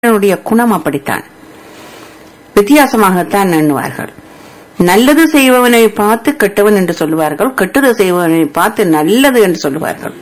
மனிதனுடைய குணம் அப்படித்தான் வித்தியாசமாகத்தான் எண்ணுவார்கள் நல்லது செய்பவனை பார்த்து கெட்டவன் என்று சொல்லுவார்கள் கெட்டது செய்பவனை பார்த்து நல்லது என்று சொல்லுவார்கள்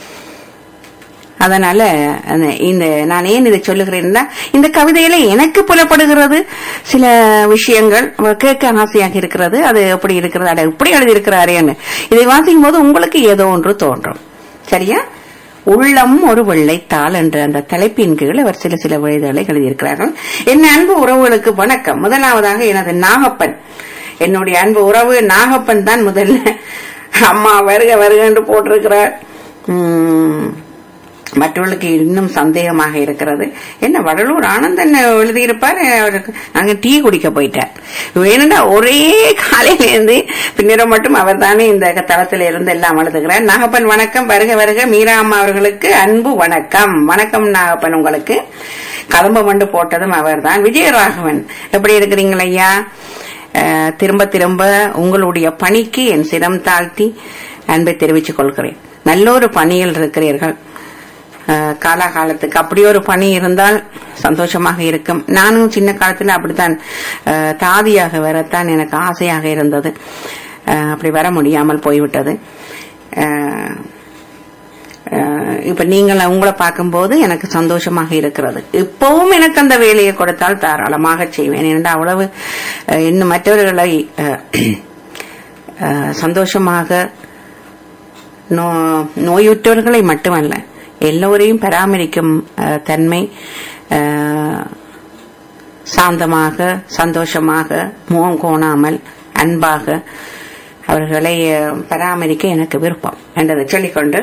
அதனால அந்த- இந்த நான் ஏன் இதை சொல்லுகிறேன்னா இந்த கவிதையில எனக்கு புலப்படுகிறது சில விஷயங்கள் கேட்க ஆசையாக இருக்கிறது அது எப்படி இருக்கிறது அட இப்படி எழுதியிருக்கிறாரேன்னு இதை வாசிக்கும் போது உங்களுக்கு ஏதோ ஒன்று தோன்றும் சரியா உள்ளம் ஒரு வெள்ளைத்தாள் என்ற அந்த தலைப்பின் கீழ் அவர் சில சில வழிதலை எழுதியிருக்கிறார்கள் என் அன்பு உறவுகளுக்கு வணக்கம் முதலாவதாக எனது நாகப்பன் என்னுடைய அன்பு உறவு நாகப்பன் தான் முதல்ல அம்மா வருக வருக என்று போட்டிருக்கிறார் உம், மற்றவர்களுக்கு இன்னும் சந்தேகமாக இருக்கிறது என்ன வடலூர் ஆனந்தன் எழுதியிருப்பார் அவருக்கு நாங்க டீ குடிக்க போயிட்டார் வேணும்னா ஒரே காலையில இருந்து பின்னிரம் மட்டும் அவர் தானே இந்த தளத்துல இருந்து எல்லாம் எழுதுகிறார் நாகப்பன் வணக்கம் வருக வருக மீரா அம்மா அவர்களுக்கு அன்பு வணக்கம் வணக்கம் நாகப்பன் உங்களுக்கு கதம்ப மண்டு போட்டதும் அவர்தான் விஜயராகவன் எப்படி இருக்கிறீங்கள் ஐயா அஹ், திரும்ப திரும்ப உங்களுடைய பணிக்கு என் சிரம் தாழ்த்தி அன்பை தெரிவித்துக் கொள்கிறேன் நல்ல ஒரு பணியில் இருக்கிறீர்கள் அஹ், காலாகாலத்துக்கு அப்படி ஒரு பணி இருந்தால் சந்தோஷமாக இருக்கும் நானும் சின்ன காலத்துல அப்படித்தான் அஹ், தாதியாக வரத்தான் எனக்கு ஆசையாக இருந்தது அஹ், அப்படி வர முடியாமல் போய்விட்டது அஹ், அஹ், இப்ப நீங்கள் உங்களை பார்க்கும்போது எனக்கு சந்தோஷமாக இருக்கிறது இப்பவும் எனக்கு அந்த வேலையை கொடுத்தால் தாராளமாக செய்வேன் ஏனென்றால் அவ்வளவு அஹ், இன்னும் மற்றவர்களை அஹ், அஹ், சந்தோஷமாக நோ- நோயுற்றவர்களை மட்டுமல்ல எல்லோரையும் பராமரிக்கும் அஹ், தன்மை அஹ், சாந்தமாக சந்தோஷமாக முகம் கோணாமல் அன்பாக அவர்களை அஹ், பராமரிக்க எனக்கு விருப்பம் என்றதை சொல்லிக்கொண்டு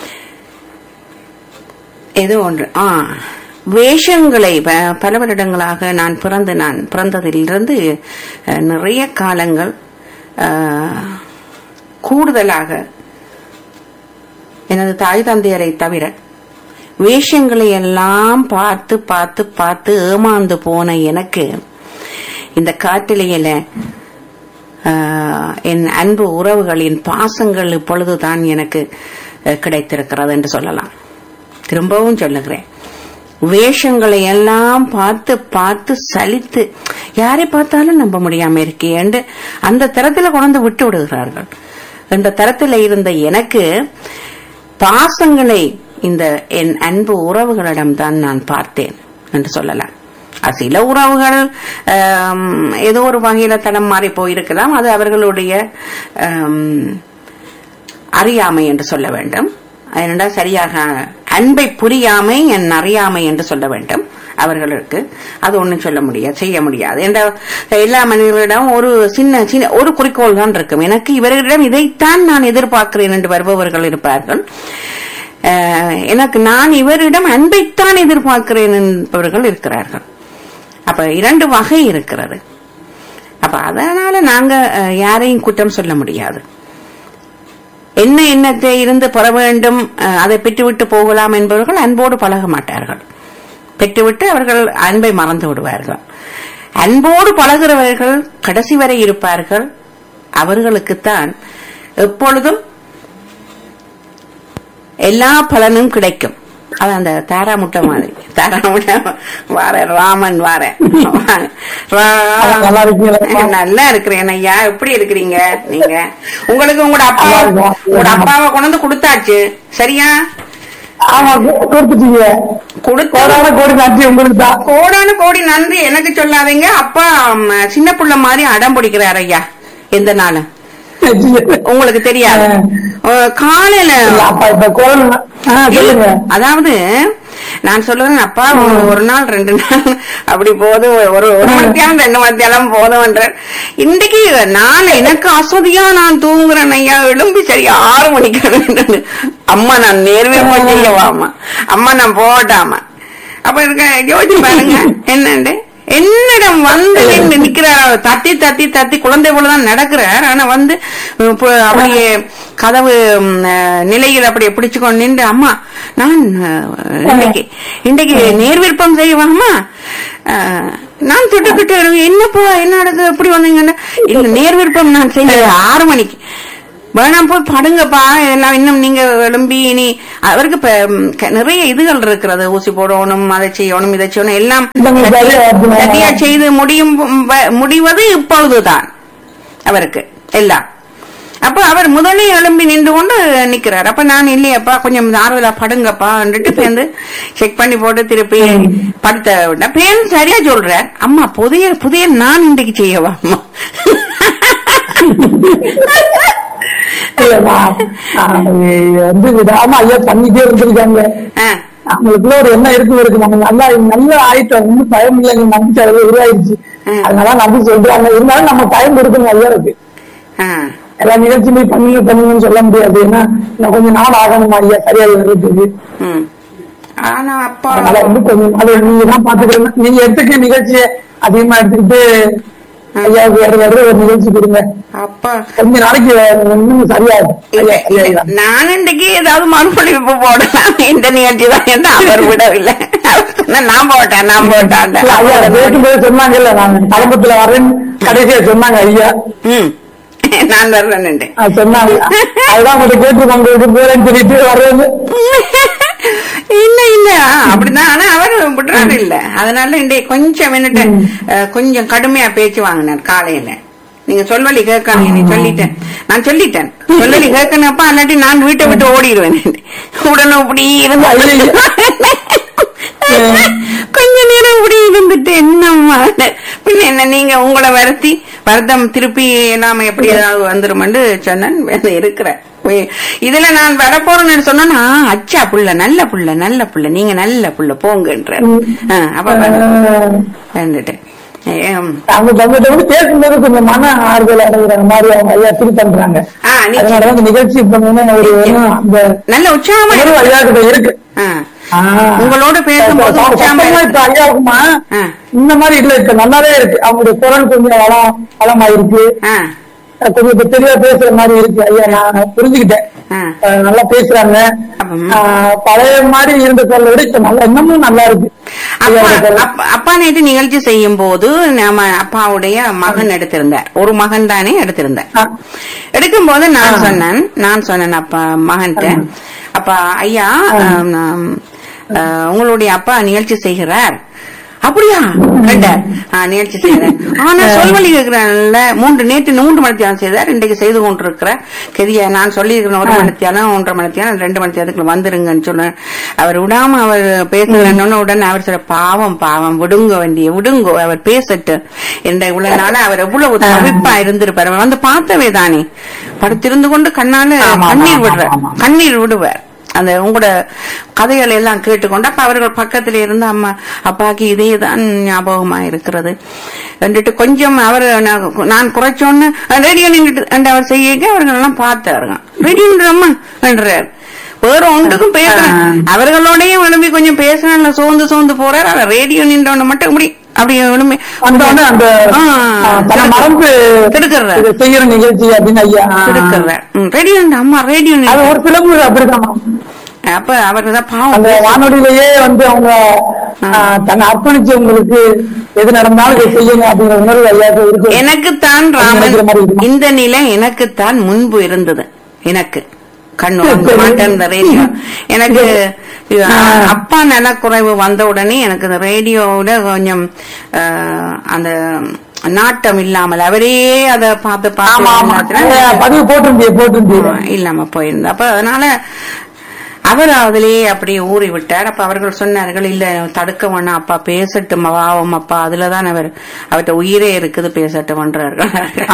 ஏதோ ஒன்று ஆ வேஷங்களை ப- பல வருடங்களாக நான் பிறந்து நான் பிறந்ததிலிருந்து அஹ், நிறைய காலங்கள் அஹ், கூடுதலாக எனது தாய் தந்தையரை தவிர வேஷங்களை எல்லாம் பார்த்து பார்த்து பார்த்து ஏமாந்து போன எனக்கு இந்த காட்டிலேயில ஆஹ், என் அன்பு உறவுகளின் பாசங்கள் இப்பொழுதுதான் எனக்கு அஹ், கிடைத்திருக்கிறது என்று சொல்லலாம் திரும்பவும் சொல்லுகிறேன் வேஷங்களை எல்லாம் பார்த்து பார்த்து சலித்து யாரை பார்த்தாலும் நம்ப முடியாம இருக்கேன்னு அந்த தரத்துல கொண்டு விட்டு விடுகிறார்கள் அந்த தரத்துல இருந்த எனக்கு பாசங்களை இந்த என் அன்பு உறவுகளிடம்தான் நான் பார்த்தேன் என்று சொல்லலாம் அது சில உறவுகள் ஆம், ஏதோ ஒரு வகையில தடம் மாறி போயிருக்கலாம் அது அவர்களுடைய ஆம், அறியாமை என்று சொல்ல வேண்டும் ஏனென்றால் சரியாக அன்பை புரியாமை என் அறியாமை என்று சொல்ல வேண்டும் அவர்களுக்கு அது ஒண்ணும் சொல்ல முடியாது செய்ய முடியாது என்ற எல்லா மனிதர்களிடம் ஒரு சின்ன சின்ன ஒரு குறிக்கோள் தான் இருக்கும் எனக்கு இவர்களிடம் இதைத்தான் நான் எதிர்பார்க்கிறேன் என்று வருபவர்கள் இருப்பார்கள் அஹ், எனக்கு நான் இவரிடம் அன்பைத்தான் எதிர்பார்க்கிறேன் என்பவர்கள் இருக்கிறார்கள் அப்ப இரண்டு வகை இருக்கிறது அப்ப அதனால நாங்க அஹ், யாரையும் குற்றம் சொல்ல முடியாது என்ன எண்ணத்தை இருந்து பெற வேண்டும் அஹ், அதை பெற்றுவிட்டு போகலாம் என்பவர்கள் அன்போடு பழக மாட்டார்கள் பெற்றுவிட்டு அவர்கள் அன்பை மறந்து விடுவார்கள் அன்போடு பழகிறவர்கள் கடைசி வரை இருப்பார்கள் அவர்களுக்குத்தான் எப்பொழுதும் எல்லா பலனும் கிடைக்கும் அது அந்த தாராமுட்டை மாதிரி தாராமுட்டை வார ராமன் வார நல்லா இருக்கீங்களா? நல்லா இருக்கிறேன் ஐயா எப்படி இருக்கிறீங்க நீங்க உங்களுக்கு உங்களோட அப்பா நல்லா இருக்கோம். உங்களோட அப்பாவை கொண்டு வந்து கொடுத்தாச்சு சரியா ஆமா கு- கொடுத்துட்டீங்க கொடுத்து கோடான கோடி நன்றி உங்களுக்கு தான் கோடான கோடி நன்றி எனக்கு சொல்லாதீங்க அப்பா ம், சின்ன புள்ள மாதிரி அடம் பிடிக்கிறாரு ஐயா எந்த நாளும் உங்களுக்கு தெரியாது அஹ், காலையில இல்ல, அப்பா இப்ப குரல் ஆ, சொல்லுங்க அதாவது நான் சொல்லுவேன் அப்பா ஒரு ஒரு நாள் ரெண்டு நாள் அப்படி போதும் ஒரு ஒரு மத்தியானம் ரெண்டு மத்தியானம் போதும்ன்ற இன்னைக்கு நான் எனக்கு அசதியா நான் தூங்குறேன் ஐயா எழும்பி சரி ஆறு மணிக்கு அம்மா நான் நேர்வே செய்யவாமா அம்மா நான் போட்டாமா அப்ப இருக்க யோசிச்சு பாருங்க என்னண்டு என்னிடம் வந்து நின்னு நிக்கிறார் தத்தி தத்தி தத்தி குழந்தை போலதான் நடக்கிறார் ஆனா வந்து உம், இப்ப அப்படியே கதவு உம், அஹ், நிலையில் அப்படியே பிடிச்சு கொண்டு நின்று அம்மா நான் அஹ், இன்னைக்கு இன்னைக்கு நேர் விருப்பம் செய்வாமா அஹ், நான் தொட்டுக்கிட்டு என்னப்பா என்ன நடக்குது எப்படி வந்தீங்கன்னா இல்ல நேர் விருப்பம் நான் செய்ய ஆறு மணிக்கு வேணாம் போய் படுங்கப்பா எல்லாம் இன்னும் நீங்க எழும்பி இனி அவருக்கு இப்ப ம், க- நிறைய இதுகள் இருக்கிறது ஊசி போடணும் அதை செய்யணும் இதை செய்யணும் எல்லாம் இல்லைங்க, சரியா இருக்குங்க. சரியா செய்து முடியும் வ- முடிவது இப்பொழுதுதான் அவருக்கு எல்லாம் அப்ப அவர் முதலே எழும்பி நின்று கொண்டு நிக்கிறார் அப்ப நான் இல்லையப்பா கொஞ்சம் ஆறுதலா படுங்கப்பான்ட்டு சேர்ந்து செக் பண்ணி போட்டு திருப்பி படுத்த விட்டேன் பேன் சரியா சொல்றார் அம்மா புதிய புதிய நான் இன்றைக்கு செய்யவா அம்மா இல்லைம்மா, ஆஹ் வந்து விடாம ஐயா பண்ணிட்டே இருந்திருக்காங்க ஆ, அவங்களுக்குள்ள ஒரு எண்ணம் இருக்கு இருக்கு நம்ம நல்லா நல்ல ஆயிட்டோம் ஒன்னும் பயம் இல்லைங்க நம்பிக்கை அதுல உருவாயிருச்சு ம். அதனால நம்பி சொல்றாங்க இருந்தாலும் நம்ம டைம் கொடுக்கணும் ஐயா இருக்கு ஆ. எல்லா நிகழ்ச்சியுமே பண்ணுங்க பண்ணுங்கன்னு சொல்ல முடியாது ஏன்னா இன்னும் கொஞ்சம் நாள் ஆகணும் ஐயா சரியா வர்றதுக்கு ம். ஆனா அப்பா அதனால வந்து கொஞ்சம் அது நீங்க தான் பாத்துக்கிறேன் நீங்க எடுத்துக்க நிகழ்ச்சியை அதிகமா எடுத்துக்கிட்டு ஐயாவுக்கு வேற வேற ஒரு நிகழ்ச்சி கொடுங்க அப்பா கொஞ்ச நாளைக்கு இன்னும் சரியாகும் ஐயா ஐயா நான் இன்றைக்கு ஏதாவது மறுபடிப்பு போடலாம் இந்த நிகழ்ச்சி தான் என்று அவர் விடவில்லை அவர் சொன்னா, நான் போட்டேன் நான் போட்டேன் இல்ல, ஐயா பேசும்போது சொன்னாங்கல்ல நான் கலம்பத்துல வரேன் கடைசியா சொன்னாங்க ஐயா ம் நான் வர்றேன் ஆ, சொன்னாங்க அதுதான் உங்கள்ட்ட கேட்டு உங்களுக்கு போறேன்னு சொல்லிட்டு வர்றது இல்ல இல்ல அப்படிதான் ஆனா அவர் விடுறாரு இல்ல அதனால இன்றைய கொஞ்சம் என்னட்டு அஹ், கொஞ்சம் கடுமையா பேச்சு வாங்கினார் காலையில நீங்க சொல்வழி கேட்கணும் நீ சொல்லிட்டேன் நான் சொல்லிட்டேன் சொல்வழி கேட்கணும்ப்பா இல்லாட்டி நான் வீட்டை விட்டு ஓடிடுவேன் உடனே இப்படி இருந்து கொஞ்ச நேரம் இப்படி இருந்துட்டு என்னம்மா பின்ன என்ன நீங்க உங்களை வருத்தி வருத்தம் திருப்பி நாம எப்படி ஏதாவது வந்துருமென்று சொன்னேன் வந்து இருக்கிறேன் போய் இதுல நான் வரப்போறேன்னு சொன்னா அச்சா புள்ள நல்ல புள்ள நல்ல புள்ள நீங்க நல்ல புள்ள போங்கன்ற ஆ, அப்ப வந்துட்டேன் அவங்க தங்கிட்ட வந்து பேசும்போது கொஞ்சம் மன ஆறுதல் அடைகிற மாதிரி அவங்க ஐயா ஃபீல் பண்றாங்க ஆ, நீ- அதனாலதான் இந்த நிகழ்ச்சி பண்ணணும்னு ஒரு எண்ணம் அந்த நல்ல உற்சாகமா உணர்வு ஐயா கிட்ட இருக்கு ஆ. ஆ. உங்களோட பேசும்போது இப்ப உற்சாகமா சத்தமா இருக்கு. இப்ப ஐயாவுக்குமா ஆ. இந்த மாதிரி இல்ல இப்ப நல்லாவே இருக்கு அவங்களுடைய குரல் கொஞ்சம் வளம் வளமாயிருக்கு ஆ, கொஞ்சம் இப்ப தெளிவா பேசுற மாதிரி இருக்கு ஐயா நான் புரிஞ்சுக்கிட்டேன் ஆ. அஹ் நல்லா பேசுறாங்க அப்ப, அஹ் பழைய மாதிரி இருந்த குரலை விட இப்ப நல்லா இன்னமும் நல்லா இருக்கு அப்பா ஐயாவோட குரல். அப்பா- அப்பா நேற்று நிகழ்ச்சி செய்யும் போது நம்ம அப்பாவுடைய மகன் எடுத்திருந்தார் ஒரு மகன் தானே எடுத்திருந்தார் ஆ. எடுக்கும் போது நான் சொன்னேன் நான் சொன்னேன் அப்பா மகன்கிட்ட அப்பா ஐயா ஆம், ஆம், ஆ, உங்களுடைய அப்பா நிகழ்ச்சி செய்கிறார் அப்படியா கேட்டார் ஆ, நிகழ்ச்சி செய்கிறேன் ஆனா சொல்வழி கேட்கிறேன்ல மூன்று நேற்று மூன்று மணித்தியாலம் செய்தார் இன்றைக்கு செய்து கொண்டிருக்கிற கெதிய நான் சொல்லியிருக்கிறேன் ஒரு மணித்தியாலம் ஒன்றரை மணித்தியாலம் ரெண்டு மணித்தியாலத்துக்குள்ள வந்துருங்கன்னு சொன்னேன் அவர் விடாம அவர் பேசுகிறேன்னு உடனே அவர் சொல்ற பாவம் பாவம் விடுங்க வேண்டிய விடுங்கோ அவர் பேசட்டு என்ற இவ்வளவு நாள அவர் எவ்வளவு தவிப்பா இருந்திருப்பார் அவர் வந்து பார்த்தவே தானே படுத்திருந்து கொண்டு கண்ணால ஆமா, கண்ணீர் ஆமா, விடுறார் ஆமா. கண்ணீர் விடுவார் அந்த உங்களோட கதைகள் எல்லாம் கேட்டுக்கொண்டு அப்ப அவர்கள் பக்கத்துல இருந்து அம்மா அப்பாக்கு இதே தான் ஞாபகமா இருக்கிறது என்றுட்டு கொஞ்சம் அவர் நான் நான் குறைச்சோன்னு ரேடியோ நின்றுட்டு என்று அவர் செய்ய அவர்கள் எல்லாம் பார்த்தாருங்க ரேடியோ அம்மா என்றார் வேற ஒன்றுக்கும் பேசுறேன் அவர்களோடயும் எழும்பி கொஞ்சம் பேசுறேன்ல சோர்ந்து சோர்ந்து போறார் அவர் ரேடியோ நின்றவன மட்டும் இப்படி அப்படி எழும்பி வந்தோடனே அந்த ஆ, அஹ், தன்னை மறந்து கெடுக்கறாரு. இதை செய்யற நிகழ்ச்சி அப்படின்னு ஐயா இருக்கிறார் ரேடியோ அம்மா ரேடியோ அது ஒரு சிலம்பு அப்படிதான் அப்ப அவருக்கு தான் அந்த பாவம் வானொலியிலேயே வந்து அவங்க அஹ், தன்னை அர்ப்பணிச்சவங்களுக்கு எது நடந்தாலும் இதை செய்யுங்க அப்படிங்கிற உணர்வு ஐயாவுக்கு இருக்கு எனக்குத்தான் நினைக்கிற மாதிரி ராமன் இருக்குமா? இந்த நிலை எனக்குத்தான் முன்பு இருந்தது எனக்கு கண்ணு வாங்க மாட்டேன் இந்த ரேடியோ எனக்கு அஹ், அப்பா நலக்குறைவு வந்த உடனே எனக்கு இந்த ரேடியோவோட கொஞ்சம் அஹ், அந்த நாட்டம் இல்லாமல் அவரே அதை பார்த்து ஆமா ஆமா பார்த்து அஹ், பதிவு போட்டிருந்தீங்க போட்டிருந்தீங்க ஆமா, இல்லாம போயிருந்தது அப்ப அதனால அவர் அதிலேயே அப்படியே ஊறி விட்டார் அப்ப அவர்கள் சொன்னார்கள் இல்ல தடுக்க வேணாம் அப்பா பேசட்டும் பாவம் அப்பா அதுலதான் அவர் அவர்கிட்ட உயிரே இருக்குது பேசட்டும்ன்றார்கள்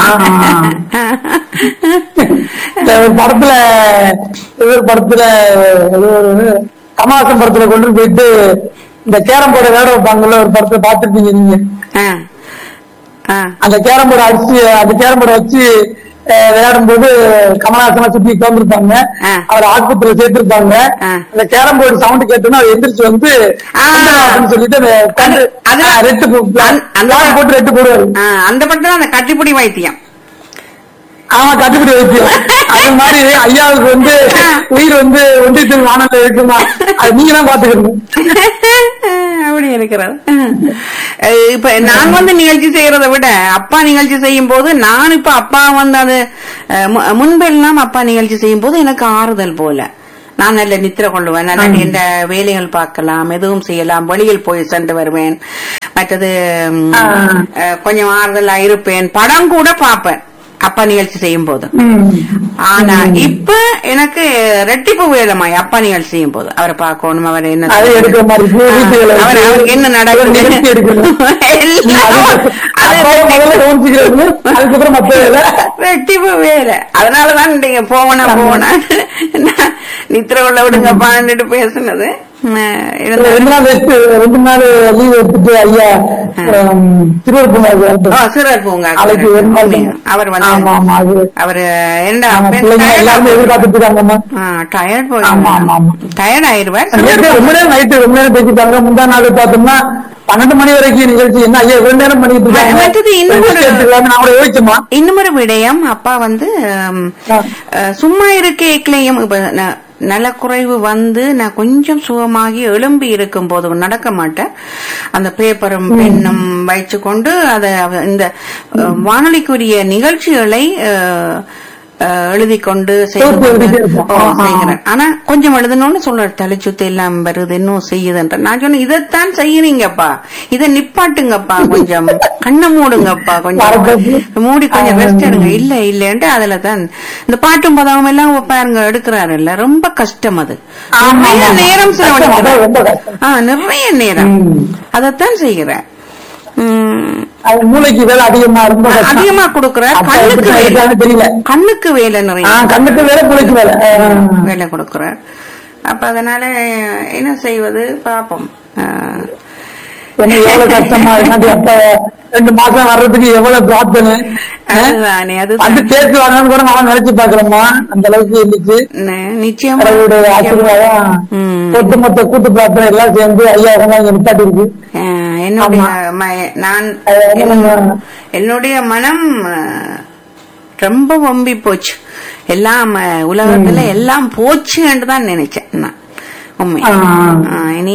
இந்த ஒரு படத்துல ஒரு படத்துல ஏதோ ஒரு கமலாசன் படத்துல கொண்டு போயிட்டு இந்த கேரம் போர்டு விளையாட வைப்பாங்கல்ல ஒரு படத்தை பார்த்துருப்பீங்க நீங்க ஆ. ஆ. அந்த கேரம் போர்டு அடிச்சு அந்த கேரம் போர்டை வச்சு அஹ், விளையாடும் போது கமலஹாசனை சுத்தி உட்கார்ந்துருப்பாங்க ஆ. அவர் ஆஸ்பத்திரியில சேர்த்திருப்பாங்க ஆ. அந்த கேரம் போர்டு சவுண்ட் கேட்டோன்னா அவர் எந்திரிச்சு வந்து ஆ. அப்படின்னு சொல்லிட்டு அந்த உட்கார்ந்து, அது- ஆ, ரெட்டு போ- அந்த- பிளான் போட்டு ரெட்டு போடுவாரு ஆ, அந்த படத்துல அந்த கட்டிப்புடி வைத்தியம் ஆமா கட்டுப்படி வச்சு அது மாதிரி ஐயாவுக்கு வந்து உயிர் வந்து ஒன்றியத்தில் வானத்துல இருக்குமா அது நீங்க தான் பாத்துக்கணும் அப்படி இருக்கிறது அஹ் இப்ப நான் வந்து நிகழ்ச்சி செய்யறதை விட அப்பா நிகழ்ச்சி செய்யும் போது நான் இப்ப அப்பா வந்து அது அஹ், மு- முன்பெல்லாம் அப்பா நிகழ்ச்சி செய்யும் போது எனக்கு ஆறுதல் போல நான் நல்ல நித்திர கொள்ளுவேன் நல்ல எந்த வேலைகள் பார்க்கலாம் எதுவும் செய்யலாம் வெளியில் போய் சென்று வருவேன் மற்றது ம், ஆ. அஹ், கொஞ்சம் ஆறுதலா இருப்பேன் படம் கூட பார்ப்பேன் அப்பா நிகழ்ச்சி செய்யும் போது ம். ஆனா இப்ப எனக்கு ரெட்டிப்பு வேலைமாய் அப்பா நிகழ்ச்சி செய்யும் போது அவரை பார்க்கணும் அவர் என்ன அதை எடுக்கிற மாதிரி இருக்கு, வீட்டுகளை அவர் வச்சு அவருக்கு என்ன ஒரு நிகழ்ச்சி எடுக்கணும். எல்லாம் அது- அது அப்பாவை முதல்ல கவனிச்சுக்கிறது அதுக்கப்புறம் மத்த வேலை ரெட்டிப்பு வேலை அதனாலதான் நீங்க போவனா போவனா நித்திர கொள்ள விடுங்கப்பான்னுட்டு பேசுனது அஹ் இல்ல, இருந்தாலும் ரெண்டு நாள் ரெஸ்ட் ரெண்டு நாள் லீவ் எடுத்துட்டு ஐயா திருவள்ளுவர் ஓ, சிறுவர் பூங்கா நாளைக்கு ஒரு நாள் உண்மையா. அவர் வந்து ஆமா ஆமா அது அவரு என்ன ஆமா, பிள்ளைங்க எல்லாருமே எதிர்பார்த்துட்டு இருக்காங்கம்மா டயர்ட் ஆமா, ஆமா, ஆமா. டயர்ட் ஆயிருவார் நேத்து ரொம்ப நேரம் நைட்டு ரொம்ப நேரம் பேசிட்டாங்க முந்தா நாள் பார்த்தோம்னா பன்னெண்டு மணி வரைக்கும் நிகழ்ச்சி என்ன ஐயா ரெண்டு நேரம் பண்ணிட்டு இருக்காங்க மற்றது இன்னும் ஒரு- Rest எடுத்துக்கலாம்னு நான் கூட யோசிச்சோமா இன்னொரு விடயம் அப்பா வந்து ஹம், ஆ. அஹ், சும்மா இருக்கேக்கலையும் இப்ப ந- நலக்குறைவு வந்து நான் கொஞ்சம் சுகமாகி எழும்பி இருக்கும் போது நடக்க மாட்டேன் அந்த பேப்பரும் பெண்ணும் வைச்சு கொண்டு அதை அவ- இந்த அஹ், வானொலிக்குரிய நிகழ்ச்சிகளை அஹ், அஹ், எழுதி கொண்டு செய்து தொகுத்து கொண்டு- எழுதிட்டே இருப்போம். ஓ, ஆஹா. செய்கிறேன் ஆனா கொஞ்சம் எழுதணும்னு சொல்ற தலைச்சுத்து எல்லாம் வருது இன்னும் செய்யுதுன்ற நான் சொன்னேன் இதைத்தான் செய்யறீங்கப்பா இதை நிப்பாட்டுங்கப்பா கொஞ்சம் கண்ணை மூடுங்கப்பா கொஞ்சம் மறக்காது. மூடி கொஞ்சம் ஆ. ரெஸ்ட் எடுங்க இல்ல இல்லன்ட்டு அதுல தான் இந்த பாட்டும் பதவும் எல்லாம் பாருங்க எடுக்கிறாரு இல்ல ரொம்ப கஷ்டம் அது ஆமா, நிறைய ஆமா. நேரம் கஷ்டம், அதான் ரொம்ப செலவழிக்கிறேன் கஷ்டம். ஆ நிறைய நேரம் ம். அதைத்தான் செய்கிறேன் உம், அது மூளைக்கு வேலை அதிகமா ரொம்ப கஷ்டம். அதிகமா கொடுக்கிற அப்பா கண்ணுக்கு எப்படி வேலை இருக்கான்னு தெரியல கண்ணுக்கு வேலை ஆ, நிறைய கண்ணுக்கு வேலை மூளைக்கு வேலை ஆ. வேலை கொடுக்குறார் அப்ப அதனால என்ன செய்வது பாப்போம் ஆஹ், என்ன எவ்வளவு கஷ்டமா இருக்காது அப்ப ரெண்டு மாசம் வர்றதுக்கு எவ்வளவு பிரார்த்தனை ஆ? அதுதானே அது வந்து சேர்த்து வாங்கன்னு கூட நான் நினைச்சு பாக்குறேம்மா அந்த அளவுக்கு இருந்துச்சு நிச்சயமா கடவுளுடைய ஆசீர்வாதம் ம். ஒட்டுமொத்த கூட்டு பிரார்த்தனை எல்லாம் சேர்ந்து ஐயா இங்க நிப்பாட்டி இருக்கு ஆஹ், என்னுடைய ம- நான் அது வந்து நம்ம என்னுடைய மனம் ஆஹ், ரொம்ப வம்பி போச்சு எல்லாம் ஆஹ், உலகத்துல எல்லாம் போச்சுன்னு தான் நினைச்சேன் நான் உண்மை ஆ. ஆஹ், இனி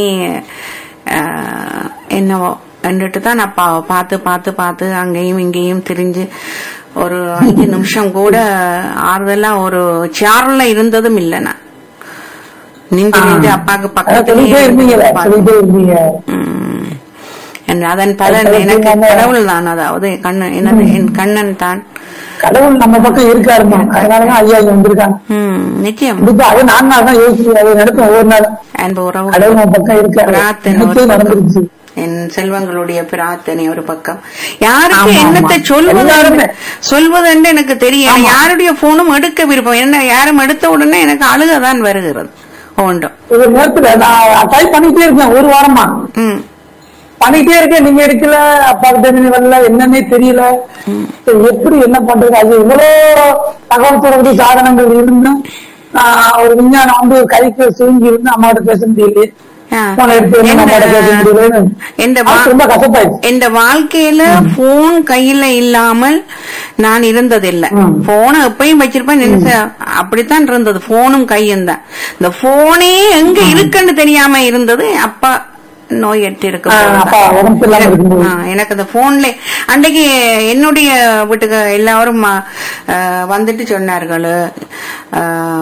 ஆஹ், என்னவோ வந்துட்டு தான் நான் பா- பார்த்து பார்த்து பார்த்து அங்கேயும் இங்கேயும் திரிஞ்சு ஒரு அஞ்சு நிமிஷம் கூட ஆறுதலா ஒரு சேர்ல இருந்ததும் இல்லை நான் நின்று நின்று அப்பாக்கு அதான் சொல்லிட்டே இருந்தீங்களே பக்கத்துல சொல்லிட்டே இருந்தீங்க உம். என்று அதன் பலன் அது எனக்கு நம்ம- கடவுள் தான் அதாவது கண்ணன் எனது என் கண்ணன் தான் கடவுள் நம்ம பக்கம் இருக்காருமா அதனாலதான் ஐயா இங்க வந்திருக்காங்க உம், நிச்சயம் கண்டிப்பா அது நான் நாள் தான் யோசிச்சு அதை நடக்கும் ஒவ்வொரு நாள் அன்பு உறவு கடவுள் நம்ம பக்கம் இருக்காரு பிரார்த்தனை ஒரு நிச்சயம் நடந்துருச்சு பக்கம். என் செல்வங்களுடைய பிரார்த்தனை ஒரு பக்கம் யாருக்கு ஆமா, என்னத்தை ஆமா. சொல்வது எல்லாருமே. சொல்வதென்று எனக்கு தெரியல ஆமா. யாருடைய போனும் எடுக்க விருப்பம் என்ன யாரும் எடுத்த உடனே எனக்கு அழுகதான் வருகிறது ஒன்றும் ஒரு நேரத்துல நான் டைப் பண்ணிட்டே இருக்கேன் ஒரு வாரமா ம் பண்ணிட்டே இருக்கேன் நீங்க எடுக்கல அப்பா கிட்ட இருந்து வரல என்னன்னே தெரியல சரி, எப்படி என்ன பண்றது அது இவ்வளவு தகவல் தொடர்பு சாதனங்கள் இருந்தும் ஆஹ், ஒரு விஞ்ஞானம் வந்து கைக்கு சுருங்கி இருந்து அம்மா கிட்ட பேச முடியல ஆ. போன எடுத்து வந்து அம்மா கிட்ட பேச முடியல இந்த வா- ரொம்ப கஷ்டப்பாயிடுச்சு இந்த வாழ்க்கையில போன் கையில இல்லாமல் நான் இருந்ததில்லை ம். போனை எப்பயும் வச்சிருப்பேன் நினைச்ச அப்படித்தான் இருந்தது போனும் கையும் தான் இந்த போனே எங்க இருக்குன்னு தெரியாம இருந்தது அப்பா நோய் எட்டு இருக்கு ஆ, அப்பா உடம்பு சரியில்லாம இருக்கும்போது. ஆ, எனக்கு அந்த போன்ல அன்றைக்கு என்னுடைய வீட்டுக்கு எல்லாரும் ஆ, வந்துட்டு சொன்னார்கள் ஆ,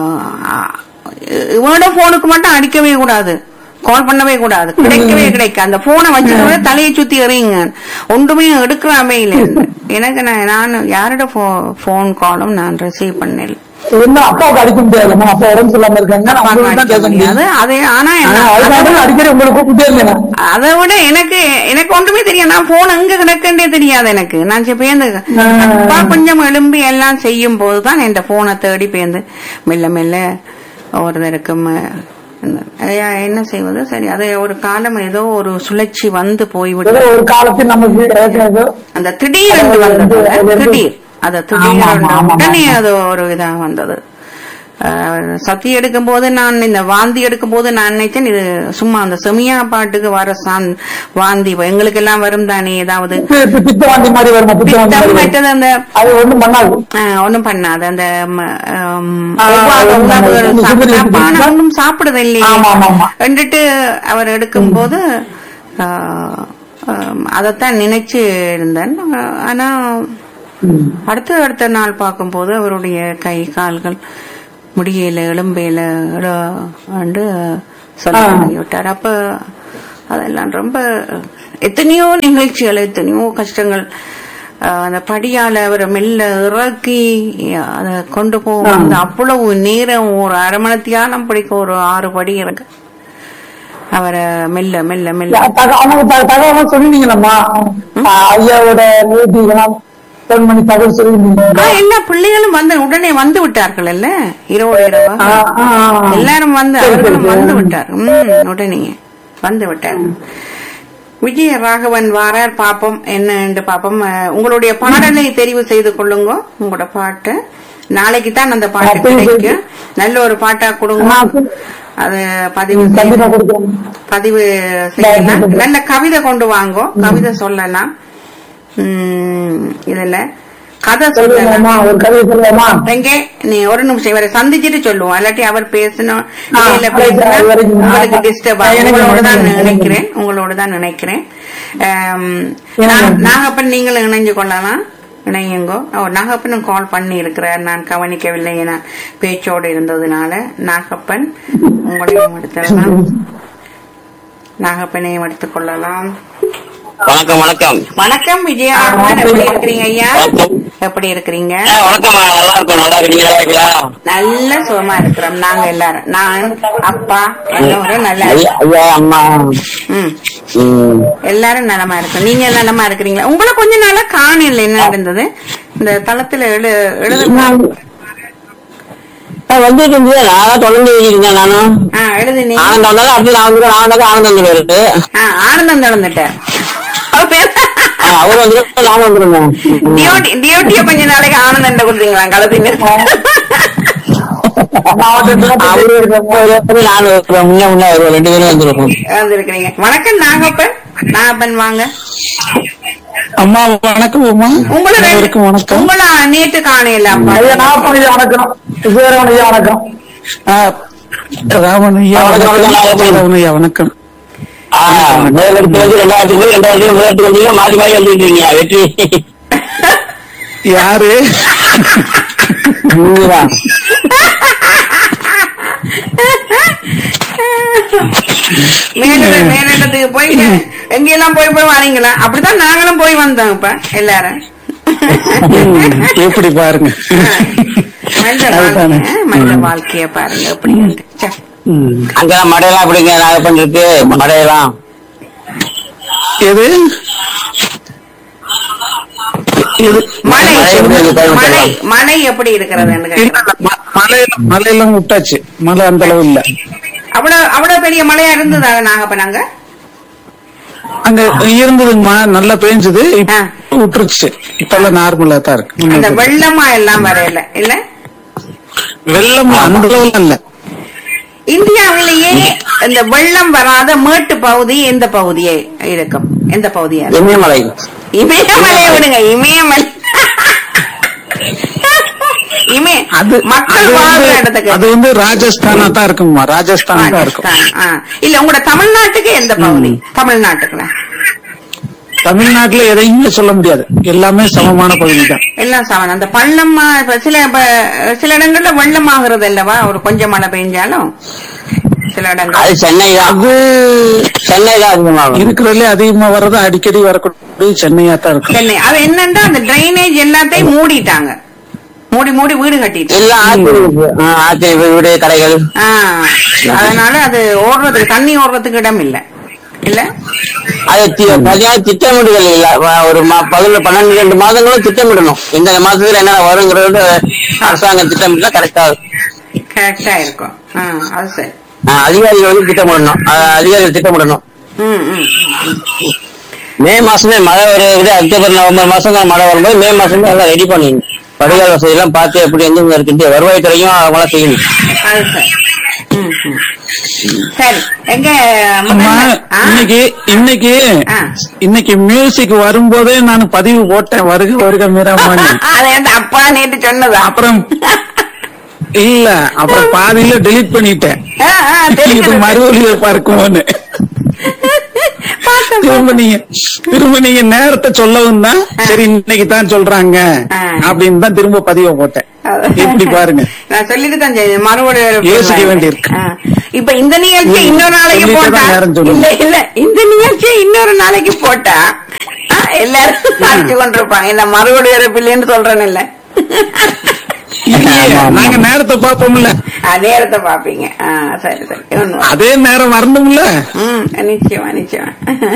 இவனோட போனுக்கு மட்டும் அடிக்கவே கூடாது கால் பண்ணவே கூடாது கிடைக்கவே கிடைக்க அந்த போனை வச்சுட்டு தலையை சுத்தி எறியுங்க ஒன்றுமே எடுக்கலாமே இல்லை எனக்கு நான் நான் யாரோட போன் காலும் நான் ரிசீவ் பண்ணல என்ன அப்பாவுக்கு அடிக்க முடியாதுமா அப்பா உடம்பு சரியில்லாம இருக்காங்க நான் உங்களுக்கு தான் பேச முடியாது முடியாது அது ஆனா ஆனா, என்ன- அதுக்காக அடிக்கடி உங்களுக்கு கூப்பிட்டே இருந்தேன் நான். அதை விட எனக்கு எனக்கு ஒன்றுமே தெரியாது நான் போன் எங்க கிடக்குன்றே தெரியாது எனக்கு நான் சரி பேந்து ஆ. அப்பா கொஞ்சம் எழும்பி எல்லாம் செய்யும் போதுதான் என் போனை தேடி பேந்து மெல்ல மெல்ல ஒருத்தருக்கு ம- இந்த- ஐயா, என்ன செய்வது சரி அது ஒரு காலம் ஏதோ ஒரு சுழற்சி வந்து ஏதோ போய்விட்டு ஒரு காலத்தில் நமக்கு ஏதோ அந்த திடீர் என்று வந்தது அது வந்து- திடீர் அது ஆமா, ஆமா, திடீர் ஆமா, உடனே ஆமா. அது ஒரு இதா வந்தது அஹ், சத்தி எடுக்கும் போது நான் இந்த வாந்தி எடுக்கும் போது நான் நினைச்சேன் இது சும்மா அந்த செமியா பாட்டுக்கு வர சாந் வாந்தி எங்களுக்கு எல்லாம் வரும் தானே ஏதாவது இப்ப பித்த வாந்தி மாதிரி வருமா பித்த வாந்தி பித்தம் மாதிரி வரும். மற்றது அந்த அது ஒண்ணும் பண்ணாது ஆஹ், ஒண்ணும் பண்ணாது அந்த ம, ஆம், ஆ, ஒவ்வாத ஒண்ணும் உணவுகள் பண்ணாது. சாப்பிட்டா சுகர் பானை இருக்கு. ஒன்றும் சாப்பிடுறது இல்லையே ஆமா, ஆமா, ஆமா. என்றுட்டு அவர் எடுக்கும்போது ஆஹ், ஆம், அதைத்தான் நினைச்சு இருந்தேன் ஆஹ், ஆனா ம். அடுத்த அடுத்த நாள் பார்க்கும்போது அவருடைய கை கால்கள் முடியல எலும்பையில ஆண்டு சொல்ல ஆ. விட்டார் அப்ப அதெல்லாம் ரொம்ப எத்தனையோ நிகழ்ச்சிகள் எத்தனையோ கஷ்டங்கள் ஆஹ், அந்த படியால அவரை மெல்ல இறக்கி அதை கொண்டு போகும் அந்த அவ்வளவு நேரம் ஒரு அரை மணி தியானம் பிடிக்க ஒரு ஆறு படி இறங்க அவரை மெல்ல மெல்ல மெல்ல தக- அவங்க த- தகவலாம் சொல்லினீங்களம்மா ஐயாவோட நேற்று இதெல்லாம் போன் பண்ணி தகவல் சொல்லிருந்தீங்க ஆ, எல்லா பிள்ளைகளும் வந்து உடனே வந்து விட்டார்கள் இல்ல இரவோட இரவா ஆ, ஆ, ஆ. எல்லாரும் வந்து சரி, அவர்களும் சரி. வந்து விட்டார் ம் உடனே வந்து விட்டார் விஜய ராகவன் வாரார் பாப்போம் என்னன்னு பாப்போம் அஹ், உங்களுடைய பாடலை தெரிவு செய்து கொள்ளுங்க உங்களோட பாட்டு நாளைக்கு தான் அந்த பாட்டு அப்ப இது- கிடைக்கும் நல்ல ஒரு பாட்டா கொடுங்க நான் அது பதிவு கண்டிப்பா செய்து கொடுக்குறேன் பதிவு செய்யலாம் நல்ல கவிதை கொண்டு வாங்கோ கவிதை சொல்லலாம் உம் இதுல கதை சொல்லலாம் சொல்லுங்கம்மா ஒரு கதையை சொல்லலாமா எங்க நீ ஒரு நிமிஷம் இவரை சந்திச்சுட்டு சொல்லுவோம் இல்லாட்டி அவர் பேசணும் ஆ, இடையில அது பேசினா அது வரைக்கும் உங்களுக்கு நான் டிஸ்டர்ப் நான் எனக்கு உங்களோட தான் எனக்கு நினைக்கிறேன் உங்களோட தான் நினைக்கிறேன் ஆம், எனக்கு நான்- நாகப்பன் நீங்களும் இணைஞ்சு கொள்ளலாம் இணையுங்கோ ஓ நாகப்பனும் கால் பண்ணி இருக்கிறார் நான் கவனிக்கவில்லை என பேச்சோடு இருந்ததுனால நாகப்பன் உங்களையும் எடுத்துடலாம் நாகப்பனையும் எடுத்துக் கொள்ளலாம் வணக்கம் வணக்கம் வணக்கம் விஜயா எப்படி இருக்கிறீங்க ஐயா வணக்கம். எப்படி இருக்கிறீங்க ஆ, வணக்கம் நல்லா இருக்கும் நல்லா இருக்கு நீங்க நல்லா இருக்கீங்களா நல்ல சுகமா இருக்கிறோம் நாங்க எல்லாரும் நான் அப்பா எல்லாரும் நல்லா ஐயா ஐயா, அம்மா ம் ம். எல்லாரும் நலமா இருக்கோம் நீங்க நலமா இருக்கிறீங்களா உங்களை கொஞ்ச நாளா காணல என்ன நடந்தது இந்த தளத்துல எழு எழுத ஆ, வந்துட்டு இருந்தது நான் தான் தொடர்ந்து எழுதிருந்தேன் நானும் ஆ எழுதுனீங்க ஆனந்தம் வந்தாலும் அடுத்து நான் வந்து ஆனந்தம் ஆனந்தம் வருது ஆ ஆனந்தம் நடந்துட்டேன் அவர் வந்து நானும் வந்துருந்தேன் டியோட்டி டியோட்டிய கொஞ்ச நாளைக்கு ஆனந்தம் கொடுத்தீங்களா கலத்தீங்க அவரு இருக்கப்போ நானும் இருக்கிறேன். முன்ன முன்ன வருவோம் ரெண்டு பேரும் வந்துருக்கோம் வந்திருக்கிறீங்க வணக்கம் நாகப்பன் நாகப்பன் வாங்க அம்மா வணக்கம் அம்மா உங்களை ரெண்டு- அனைவருக்கும் வணக்கம் உங்களை நேற்று காணையில அப்பா ஐயா நாகப்பன் ஐயா வணக்கம் விஜயராமன் ஐயா வணக்கம் ஆ, ராமன் ஐயா வணக்கம், வணக்கம் வணக்கம். ராமன் ஐயா வணக்கம் ஆ, முதல் எடுத்து வந்து ரெண்டாயிரத்தி போய் ரெண்டாயிரத்தி முதல் எடுத்து வந்தீங்க மாறி மாறி வந்துருக்கீங்க வெற்றி யாரு நீங்கதான். மேலிட மேலிடத்துக்கு போய் எங்கெல்லாம் போய் போய் வரீங்களா அப்படித்தான் நாங்களும் போய் வந்தோம் இப்ப எல்லாரும் எப்படி பாருங்க மனித அதுதானே. வாழ்க்கை மனித வாழ்க்கைய பாருங்க எப்படி இருக்கு. ச்சே. ம். அங்கெல்லாம் மடையெல்லாம் எப்படிங்க நாகப்பன் இருக்கு மடையெல்லாம் எது இது மழை மழை எப்படி இருக்கு? மழை மழை எப்படி இருக்கிறதுன்னு இல்ல, கேக்குறேன். இல்ல, ம- மழையெல்லாம் மழையெல்லாம் விட்டாச்சு மழை அந்த அளவு இல்ல அவ்வளவு அவ்வளவு பெரிய மழையா இருந்ததா நாகப்பன் அங்க அங்க இருந்ததுங்கம்மா நல்லா பேஞ்சது இப்ப ஆ. விட்டுருச்சு இப்ப எல்லாம் நார்மலா தான் இருக்கு அந்த ஒண்ணும் இல்ல. வெள்ளமா எல்லாம் வரையில இல்ல வெள்ளம் அந்த அளவுல இல்ல இந்தியாவிலேயே இந்த வெள்ளம் வராத மேட்டு பகுதி எந்த பகுதியே இருக்கும் எந்த பகுதியா இருக்கும்? இமயமலை இமயமலையை விடுங்க இமயமலை இமய அது மக்கள் அது வாழ்ற வந்து- இடத்துக்கு அது வந்து ராஜஸ்தானா தான் இருக்குமா ராஜஸ்தானா தான் இருக்கும் ராஜஸ்தான், ஆ. இல்ல உங்களோட தமிழ்நாட்டுக்கு எந்த பகுதி தமிழ்நாட்டுக்குல தமிழ்நாட்டுல எதையுமே சொல்ல முடியாது எல்லாமே சமமான பகுதி தான் எல்லாம் சமன் அந்த பள்ளமா இப்ப சில இப்ப சில இடங்கள்ல வெள்ளம் ஆகுறது அல்லவா ஒரு கொஞ்சம் மழை பெஞ்சாலும் சில இடங்கள் அது சென்னை தான் அது சென்னை தான் அதிகமாகும் இருக்கிறதுல அதிகமா வர்றது அடிக்கடி வரக்கூடிய சென்னையா தான் இருக்கும் சென்னை அது என்னன்னா அந்த டிரைனேஜ் எல்லாத்தையும் மூடிட்டாங்க மூடி மூடி வீடு கட்டிட்டு எல்லாம் ஆத்திரிக்கு ஆத்திரி வீடு கடைகள் ஆ, அதனால அது ஓடுறதுக்கு தண்ணி ஓடுறதுக்கு இடம் இல்ல இல்ல அது தி- சரியான திட்டமிடுதல் இல்ல வ- ஒரு மா- பதினொன்று பன்னெண்டு ரெண்டு மாதங்களும் திட்டமிடணும் இந்த மாசத்துல என்ன வருங்கிறது அரசாங்கம் திட்டமிட்டா கரெக்டா கரெக்டா இருக்கும் ஆ, அது சரி அதிகாரிகள் வந்து திட்டமிடணும் அஹ் அதிகாரிகள் திட்டமிடணும் ம் ம் மே மாசமே மழை வருது அக்டோபர் நவம்பர் மாசம் தான் மழை வரும்போது மே மாசமே எல்லாம் ரெடி பண்ணிடணும் படுகால வசதி எல்லாம் பார்த்து எப்படி எங்க இருக்குன்ட்டு வருவாய்த்துறையும் அவங்களாம் செய்யணும் அது சரி ம், ம். சரி எங்க அம்மா ஆ, இன்னைக்கு இன்னைக்கு ஆ. இன்னைக்கு மியூசிக் வரும்போதே நான் பதிவு போட்டேன் வருக வருக மீராமான்னு அது எந்த அப்பா நேற்று சொன்னதா அப்புறம் இல்ல அப்புறம் பாதியில டெலீட் பண்ணிட்டேன் ஆ, ஆ, இது தெரியுது. மறுவழியை பார்க்குமோன்னு பார்த்தேன், திரும்ப நீங்க திரும்ப நீங்க நேரத்தை சொல்லவும் தான் சரி இன்னைக்கு தான் சொல்றாங்க ஆ. அப்படின்னு தான் திரும்ப பதிவை போட்டேன் எப்படி பாருங்க நான் சொல்லிட்டு தான் செய்தேன் மறுபடியும் யோசிக்க வேண்டியிருக்கு. ஆ. இப்ப இந்த நிகழ்ச்சி ம். இன்னொரு நாளைக்கு சொல்லிட்டு போட்டா தான் நேரம் சொல்லுங்க. இல்ல இல்ல இந்த நிகழ்ச்சி இன்னொரு நாளைக்கு போட்டா ஆ, எல்லாரும் அடிச்சு கொண்டிருப்பாங்க இல்ல மறுபடியும் பிள்ளைன்னு சொல்றேன்னு இல்ல இல்லையே, ஆமா, ஆமா. நாங்க நேரத்தை பார்ப்போம்ல ஆ, நேரத்தை பாப்பீங்க ஆ, சரி சரி உண்மை. அதே நேரம் வரணும்ல ம் நிச்சயமா நிச்சயமா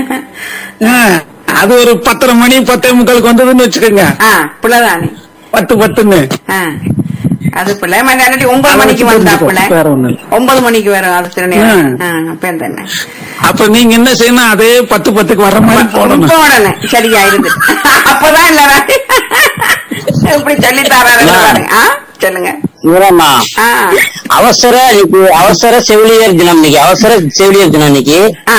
ஆ, அது ஒரு பத்தரை மணி பத்தே முக்காலுக்கு வந்ததுன்னு வச்சுக்கோங்க ஆ பிள்ளைதானே பத்து பத்துன்னு ஆ அது பிள்ளை மறுநாட்டி ஒன்பது அதை மணிக்கு வச்சு வந்தா தெரிஞ்சுக்கோ. பிள்ளை வேற ஒண்ணும் இல்ல. ஒன்பது மணிக்கு வரும் அது சில நேரம் ஆ, அப்ப என்ன அப்ப நீங்க என்ன செய்யணும் அதே பத்து பத்துக்கு வர்ற மாதிரி போடணும் போடணும் சரியா இருந்து அப்பதான் எல்லாரும் இப்படி சொல்லி தராரு பாருங்க. ஆ சொல்லுங்க இவரம்மா ஆ அவசர இன்னைக்கு அவசர செவிலியர் தினம் இன்னைக்கு அவசர செவிலியர் தினம் இன்னைக்கு ஆ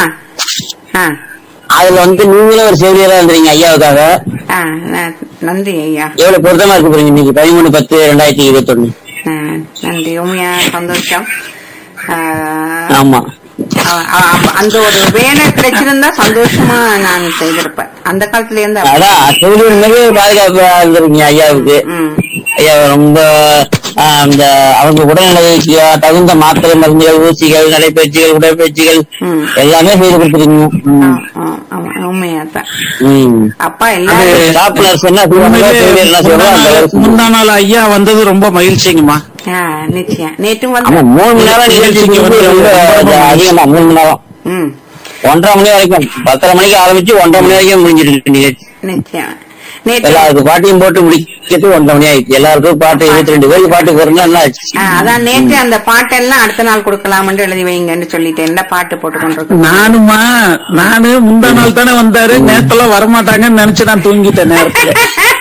ஆ அதுல வந்து நீங்களும் ஒரு செவிலியரா இருந்தீங்க ஐயாவுக்காக ஆ ந- நன்றி ஐயா எவ்வளவு பொருத்தமா இருக்கு பாருங்க இன்னைக்கு பதிமூணு பத்து ரெண்டாயிரத்தி இருபத்தி ஒண்ணு ஆ, நன்றி உண்மையா சந்தோஷம் ஆ, ஆமா அ- அ- அந்த ஒரு வேலை கிடைச்சிருந்தா சந்தோஷமா நான் செய்திருப்பேன் அந்த காலத்துல இருந்து அப்படி. அதான் செவிலியர் மிக பாதுகாப்பா இருந்திருக்கீங்க ஐயாவுக்கு ம் ஐயா ரொம்ப ஆஹ், இந்த அவங்க உடல்நிலைக்கு தகுந்த மாத்திரை மருந்துகள் ஊசிகள் நடைப்பயிற்சிகள் உடற்பயிற்சிகள் ம். எல்லாமே செய்து கொடுத்துருக்கீங்க ஆ, ம். ஆ, ஆமா உண்மையாத்தான் ம். அப்பா எல்லாரும் ஸ்டாப் நர்ஸ் என்ன செய்வாங்க செவிலியர் என்ன செய்வாங்க அந்த அளவுக்கு முந்தா நாள் ஐயா வந்தது ரொம்ப மகிழ்ச்சிங்கம்மா ஆ, நிச்சயம் நேற்று ஆமா வந்து மூணு மணி நேரம் நிகழ்ச்சிக்கு வந்து ரொம்ப அதிகமா மூணு மணி நேரம் ம் ஒன்றரை மணி வரைக்கும் பத்தரை மணிக்கு ஆரம்பிச்சு ஒன்றரை மணி வரைக்கும் முடிஞ்சிருக்கு நிகழ்ச்சி நிச்சயம் நேற்று எல்லாருக்கும் பாட்டையும் போட்டு முடிக்கிறது ஒன்றரை மணி ஆயிடுச்சு எல்லாருக்கும் பாட்டு இருபத்தி ரெண்டு பேருக்கு பாட்டு போறோம்னா என்ன ஆச்சு ஆ, அதான் நேற்று அந்த பாட்டெல்லாம் அடுத்த நாள் கொடுக்கலாம்னு எழுதி வைங்கன்னு சொல்லிட்டேன் என்ன பாட்டு போட்டு கொண்டிருக்கோம் நானுமா நானு முந்தா நாள் தானே வந்தாரு நேத்தெல்லாம் வரமாட்டாங்கன்னு நினைச்சு நான் தூங்கிட்டேன் நேரத்துல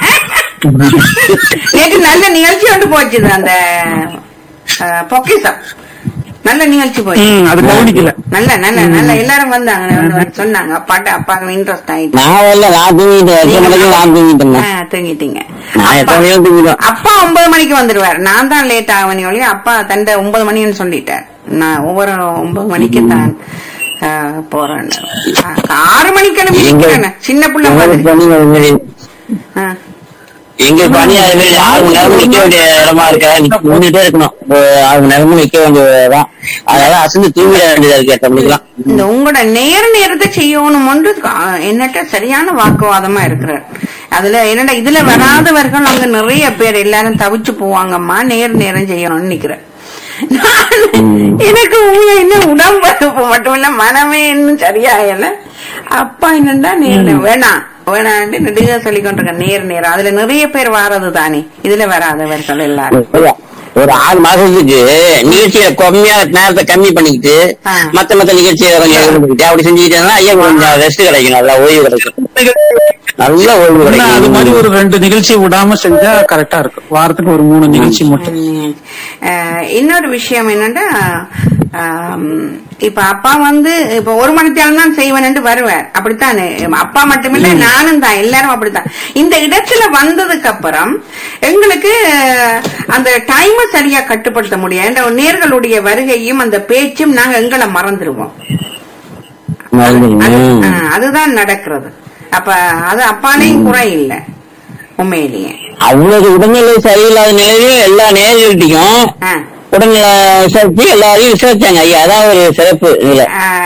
நேற்று நல்ல நிகழ்ச்சி ஒன்று போச்சுது அந்த ஆ, பொக்கிசம் நல்ல நிகழ்ச்சி போச்சு ம், அது கவனிக்கல நல்ல நல்ல நல்ல எல்லாரும் வந்தாங்க வந்து சொன்னாங்க அப்பாட்ட அப்பாவுக்கு இன்ட்ரெஸ்ட் ஆயிட்டு நான் வரல நான் தூங்கிட்டேன் எத்தனை மணிக்கு நான் தூங்கிட்டேன் ஆ, தூங்கிட்டீங்க நான் அப்பா- எத்தனை மணிக்கு தூங்கிட்டேன் அப்பா ஒன்பது மணிக்கு வந்துருவார் நான் தான் லேட் ஆகவனி ஒழிய அப்பா தண்ட ஒன்பது மணின்னு சொல்லிட்டார் நான் ஒவ்வொரு ஒன்பது மணிக்கு தான் ஆ, போறேன் ஆ, ஆறு மணிக்கு எங்க- கிளம்பி சின்ன பிள்ளை எங்களுக்கு மாதிரி பணி அது மாதிரி ஆ. எங்க பணி அது மாதிரி ஆறு மணி நேரம் நிக்க வேண்டிய இடமா இருக்கா நின்றுட்டே இருக்கணும் ஒரு ஆறு மணி நேரமும் நிக்க வேண்டியதுதான் அதனால அசந்து தூங்கிட வேண்டியதா இருக்கு எத்தனை மணிக்கெல்லாம் இந்த உங்களோட நேர நேரத்தை செய்யணும் என்னட்ட சரியான வாக்குவாதமா இருக்கிறார் அதுல என்னடா இதுல வராதவர்கள் அங்க நிறைய பேர் எல்லாரும் தவிச்சு போவாங்கம்மா நேர் நேரம் செய்யணும்னு நிக்கிறேன் நான் எனக்கு உண்மையா இன்னும் உடம்பு மட்டும் இல்ல மனமே இன்னும் சரியாகல அப்பா என்னண்டா நேர் வேணாம் வேணாண்டு நெடுக சொல்லி கொண்டிருக்கேன் நேர் நேரம் அதுல நிறைய பேர் வாரது தானே இதுல வராதவர்கள் எல்லாரும் ஒரு ஆறு மாசத்துக்கு நிகழ்ச்சியை கம்மியா நேரத்தை கம்மி பண்ணிக்கிட்டு ஆ. மத்த மத்த நிகழ்ச்சியை கொஞ்சம் இது பண்ணிக்கிட்டு அப்படி செஞ்சுக்கிட்டா ஐயா கொஞ்சம் ரெஸ்ட் கிடைக்கும் நல்லா ஓய்வு கிடைக்கும் நல்ல ஓய்வு இல்ல, அது மாதிரி கிடைக்கும் ஒரு ரெண்டு நிகழ்ச்சி விடாம செஞ்சா கரெக்டா இருக்கும் வாரத்துக்கு ஒரு மூணு நிகழ்ச்சி மட்டும் ம். அஹ், இன்னொரு விஷயம் என்னன்னா ஆம், இப்ப அப்பா வந்து இப்ப ஒரு மணி நேரம் தான் செய்வேன் வருவார் அப்படித்தானே அப்பா மட்டுமில்ல நானும் தான் எல்லாரும் அப்படித்தான் இந்த இடத்துல வந்ததுக்கு அப்புறம் எங்களுக்கு அஹ், அந்த டைமை சரியா கட்டுப்படுத்த முடியாது இந்த நேர்களுடைய வருகையும் அந்த பேச்சும் நாங்க எங்களை மறந்துடுவோம் அது- ம். அஹ், அதுதான் நடக்கிறது அப்ப அது அப்பாலையும் குறை இல்லை உண்மையிலேயே அவங்களுக்கு உடல்நிலை சரியில்லாத நிலையிலும் எல்லா நேர்கள்ட்டையும் ஆ. உடல்நல விசாரிச்சு எல்லாரையும் விசாரிச்சாங்க ஐயா அதான் ஒரு சிறப்பு இதுல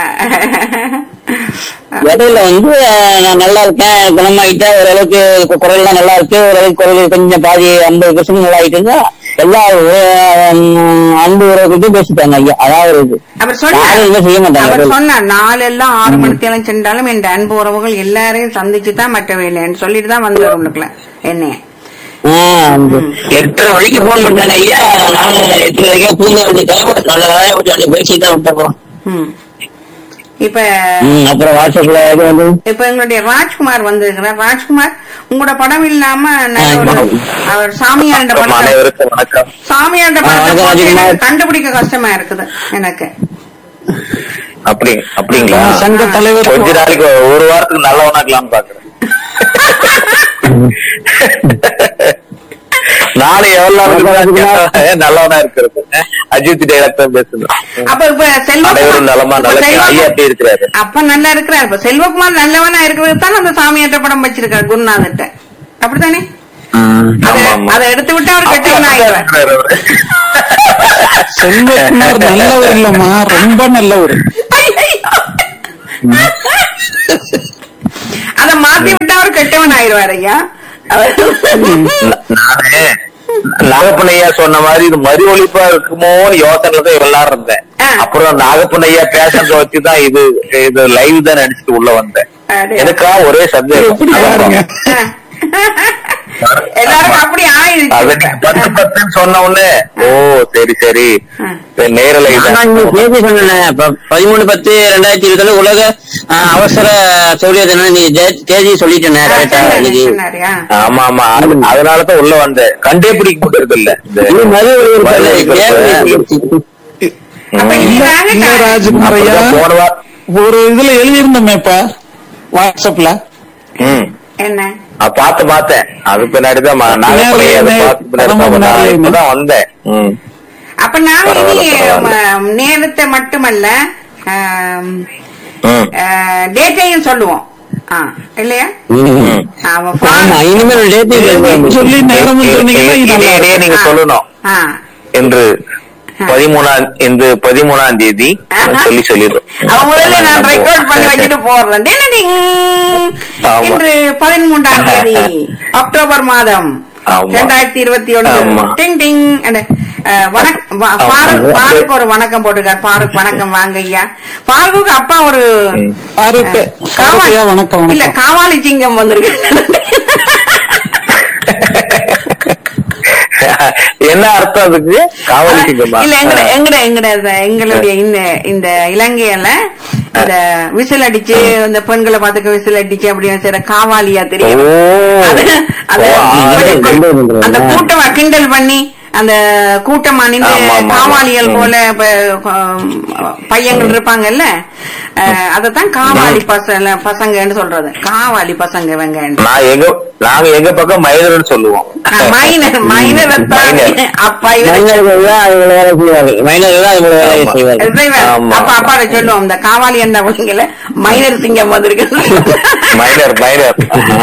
ஆஹ் இடையில வந்து அஹ், நான் நல்லா இருக்கேன் குணமாயிட்டேன் ஓரளவுக்கு கு- குரல்லாம் நல்லா இருக்கு ஓரளவுக்கு குரல் கொஞ்சம் பாதி ஐம்பது பர்சன்ட் நல்லா ஆயிட்டு எல்லா அஹ், அன்பு உறவுகிட்டையும் பேசிட்டாங்க ஐயா அதான் ஒரு இது அவர் யாரும் எதுவும் செய்ய சொன்னார் மாட்டாங்க. அவர் சொன்னார் நாளெல்லாம் ஆறு மணித்தேலம் சென்றாலும் என் அன்பு உறவுகள் எல்லாரையும் சந்திச்சு தான் மற்ற வேலைன்னு சொல்லிட்டு தான் வந்தார் உங்களுக்கு என்னைய ஆஹ், அந்த எட்டரை மணிக்கு போன் பண்ணாங்க ஐயா நான் எட்டு வரைக்கும் தூங்க வேண்டிய டைம் நல்ல வேலையை கொஞ்சம் பேசிட்டு தான் விட்டோம் ம். இப்ப ம், அப்புறம் வாட்ஸ்அப்ல இது வந்து இப்ப எங்களுடைய ராஜ்குமார் வந்திருக்கிறார் ராஜ்குமார் உங்களோட படம் இல்லாம நான் ஒரு- அவர் சாமியாண்ட படம் அனைவருக்கும் வணக்கம் சாமியாண்ட ஆ, படத்தை வணக்கம், போட்டு ராஜ்குமார். எனக்கு கண்டுபிடிக்க கஷ்டமா இருக்குது எனக்கு அப்படி அப்படிங்களா சங்க தலைவர் கொஞ்ச நாளைக்கு ஒரு வாரத்துக்கு நல்லவனாக்கலாம்னு பாக்குறேன் நாளை எவ்வளவு நாளுக்கு நல்லவனா இருக்கிறது அஜித் டைலாக் தான் பேசணும் அப்ப இப்ப அனைவரும் நலமா இப்ப நல்லா செல்வகுமார்- ஐயா எப்படி இருக்கிறாரு அப்ப நல்லா இருக்கிறார் இப்ப செல்வகுமார் நல்லவனா இருக்கிறது தான் அந்த சாமியாட்ட படம் வச்சிருக்காரு குருநாதர்கிட்ட அப்படித்தானே அத ஆமா, ஆமா. அதை எடுத்து விட்டு அவர் கெட்டவன் ஆயிடுவார் இருக்கிறாரு அவரு. செல்வகுமார் நல்லவர் இல்லம்மா ரொம்ப நல்லவர் அத மாத்தி விட்டு அவர் கெட்டவன் ஆயிடுவார் ஐயா அவர் ந- நானு நாகப்பனையா சொன்ன மாதிரி இது மறு ஒழிப்பா இருக்குமோன்னு யோசனைல தான் எல்லாரும் இருந்தேன் ஆ. அப்புறம் நாகப்பனையா பேசுறத வச்சுதான் இது இது லைவ் தான் நினைச்சிட்டு உள்ள வந்தேன் அடே. எனக்கா ஒரே எப்படி பாருங்க சந்தேகம் எல்லாரும் அப்படி அது ஆயிடுச்சு நீங்க பத்து பத்துன்னு சொன்ன உடனே ஓ சரி சரி ஆ. நேரலை நான் இங்க பேசி சொன்னேன் இப்ப பதிமூணு பத்து ரெண்டாயிரத்தி இருபதுல உலக ஆ, அவசர சௌரிய தினம் நீ ஜே- தேதி சொல்லிட்டேனே கரெக்டா இன்னைக்கு சொன்னாரியா ஆமா ஆமா அது- அதனாலதான் உள்ள வந்தேன் கண்டே பிடிக்க முடியறது இல்ல இந்த இது மறு ஒழிப்பு மறு ஒழிப்பு தேவை இருக்கு. அப்ப ம். நீங்க இல்ல வாங்க ராஜ்குமார் ஐயா அப்படிதான் போன வாரம் ஒரு இதுல எழுதியிருந்தோமேப்பா வாட்ஸ்அப்ல ம் என்ன அஹ் பார்த்து பார்த்தேன் அது பின்னாடிதான் ம- நாகப்பனையா அதை பார்த்து பின்னாடி தான் பரம நான் நேர்மை. இப்பதான் வந்தேன் ம். அப்ப நாங்க இனி பரவாயில்ல, பரவாயில்ல. ம, நேரத்தை மட்டுமல்ல ஆம், ம். ஆ, டேட்டையும் சொல்லுவோம் ஆ, இல்லையா ம். அவன் ஆமா ஃபா- இனிமேல் டேட்டி சொல்லி நேரமும் சொன்னீங்கன்னா இது நல்லா இடையே நீங்க ஆ. சொல்லணும் ஆ. என்று பதிமூணாம் இந்த பதிமூணாம் தேதி சொல்லி சொல்லிடுறோம் அவன் முதல்ல நான் ரெக்கார்ட் பண்ணி வச்சுட்டு போடுறேன் டிங் டிங். ஆமா. இன்று பதிமூன்றாம் தேதி அக்டோபர் மாதம் ஆமா. ரெண்டாயிரத்தி இருபத்தி ஒன்று ஆமா. டிங் டிங் அந்த, அஹ், வணக்கம் வா- ஆமா. ஃபாரூக் ஃபாரூக் ஒரு வணக்கம் போட்டுருக்கார் ஃபாரூக் வணக்கம் வாங்க ஐயா ஃபாரூக் அப்பா ஒரு ம். பாருங்க காவாலி ஐயா, வணக்கம் இல்ல வணக்கம் காவாலி சிங்கம் வந்திருக்கு என்ன அர்த்தம் அதுக்கு காவலி சிங்கமா இல்ல எங்கட எங்கட எங்கட இந்த- எங்களுடைய இந்த இந்த இலங்கையில இந்த விசில் அடிச்சு இந்த பெண்களை பார்த்துக்க விசில் அடிச்சு அப்படின்னு செய்யற காவாலியா ஓ தெரியும் அது அது ஓ, அது கிண்டல் பண்றாங்க. அந்த கூட்டமா கிண்டல் பண்ணி அந்த கூட்டமா நின்று ஆமா, ஆமா, ஆமா. காவாலிகள் ம். போல இப்ப, ஆம், பையங்கள் இருப்பாங்கல்ல அஹ், அதத்தான் காவாலி பசங்க பசங்கன்னு சொல்றது காவாலி பசங்க இவங்க நான் எங்க நாங்க எங்க பக்கம் மயிலர்னு சொல்லுவோம் மைனர் மைனர் மைனர். அப்பா இவரு மைனர்கள் தான் அதுங்களை வேலை செய்வார்கள் மைனர்கள் தான் அதுங்களை வேலையை ஆமா. செய்வார்கள் செய்வார். ஆமா. அப்ப அப்பாட சொல்லுவோம் இந்த காவாலி என்ன அப்படிங்கல மைனர் சிங்கம் வந்திருக்கு மைனர் மைனர்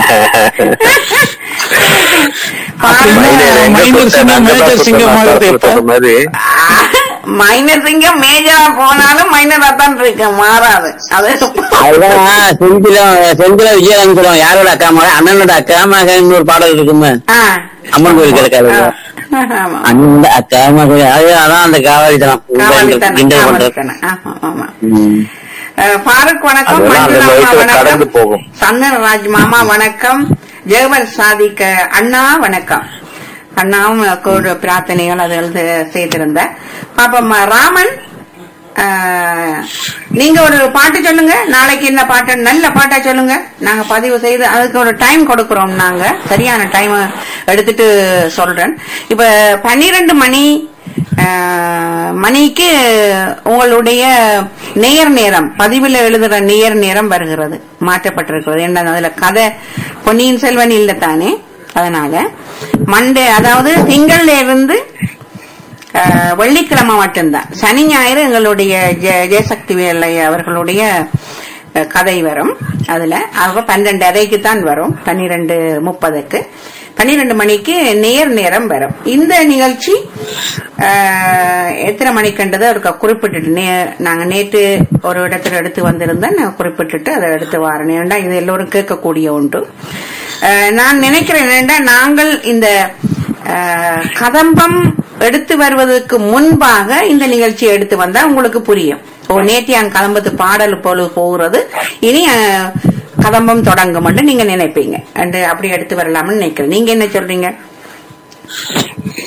அப்படின்னா மைனர் எங்க மைனர் சிங்கம், சொந்த- மேஜர் சொந்த- சிங்கம் சொந்த- ஆகுது இப்ப. சொந்த மாதிரி மைனர் சிங்கம் மேஜரா போனாலும் மைனரா தான் இருக்கு மாறாது அது அதுதான் செந்திலம் செந்தில விஜயகாந்த் சொல்லுவாங்க யாரோட அக்கா மகன் அண்ணனோட அக்கா மகன் ஒரு பாடல் இருக்குமே ஆ. அம்மன் கோயில் கிடக்காது ஆ. ஆமா. அந்த அக்கா மகன் அது அதான் அந்த காவாலித்தனம் காவாலித்தனம், கிண்டல் பண்றது காவாலித்தனம். ஆமா, ஆமா. ம். அஹ், ஃபாரூக் வணக்கம் அதெல்லாம் அந்த மஞ்சுளா அம்மா வயசுல கடந்து வணக்கம் போகும். சந்தனராஜ் மாமா வணக்கம் ஜெகவர் சாதிக்க அண்ணா வணக்கம் அண்ணாவும் கூட பிரார்த்தனைகள் அது எழுத செய்திருந்த பாப்பம்மா ராமன் அஹ், நீங்க ஒரு பாட்டு சொல்லுங்க நாளைக்கு என்ன பாட்டு நல்ல பாட்டா சொல்லுங்க நாங்க பதிவு செய்து அதுக்கு ஒரு டைம் கொடுக்கிறோம் நாங்க சரியான டைம் எடுத்துட்டு சொல்றேன் இப்ப பன்னிரண்டு மணி அஹ், மணிக்கு உங்களுடைய நேர் நேரம் பதிவில் எழுதுற நேர் நேரம் வருகிறது மாற்றப்பட்டிருக்கிறது என்ன அதுல கதை பொன்னியின் செல்வன் இல்ல தானே அதனால மண்டே அதாவது திங்கள்ல இருந்து அஹ், வெள்ளிக்கிழமை மட்டும்தான் சனி ஞாயிறு எங்களுடைய ஜெ- ஜெயசக்தி வேலை அவர்களுடைய அஹ், கதை வரும் அதுல அவங்க பன்னெண்டு அறைக்கு தான் வரும் பன்னிரெண்டு முப்பதுக்கு பன்னிரெண்டு மணிக்கு நேர் நேரம் வரும் இந்த நிகழ்ச்சி அஹ், எத்தனை மணிக்குன்றது அவருக்கு குறிப்பிட்டுட்டு நே- நாங்க நேற்று ஒரு இடத்துல எடுத்து வந்திருந்தேன் நான் குறிப்பிட்டுட்டு அதை எடுத்து வரேன் ஏன்டா இது எல்லோரும் கேட்கக்கூடிய ஒன்று அஹ், நான் நினைக்கிறேன் என்னடா நாங்கள் இந்த அஹ், கதம்பம் எடுத்து வருவதற்கு முன்பாக இந்த நிகழ்ச்சியை எடுத்து வந்தா உங்களுக்கு புரியும் ஓ நேத்தியான் கதம்பத்து பாடல் போல போகிறது இனி அஹ், கதம்பம் தொடங்கும் என்று நீங்க நினைப்பீங்க அண்டு அப்படி எடுத்து வரலாம்னு நினைக்கிறேன் நீங்க என்ன சொல்றீங்க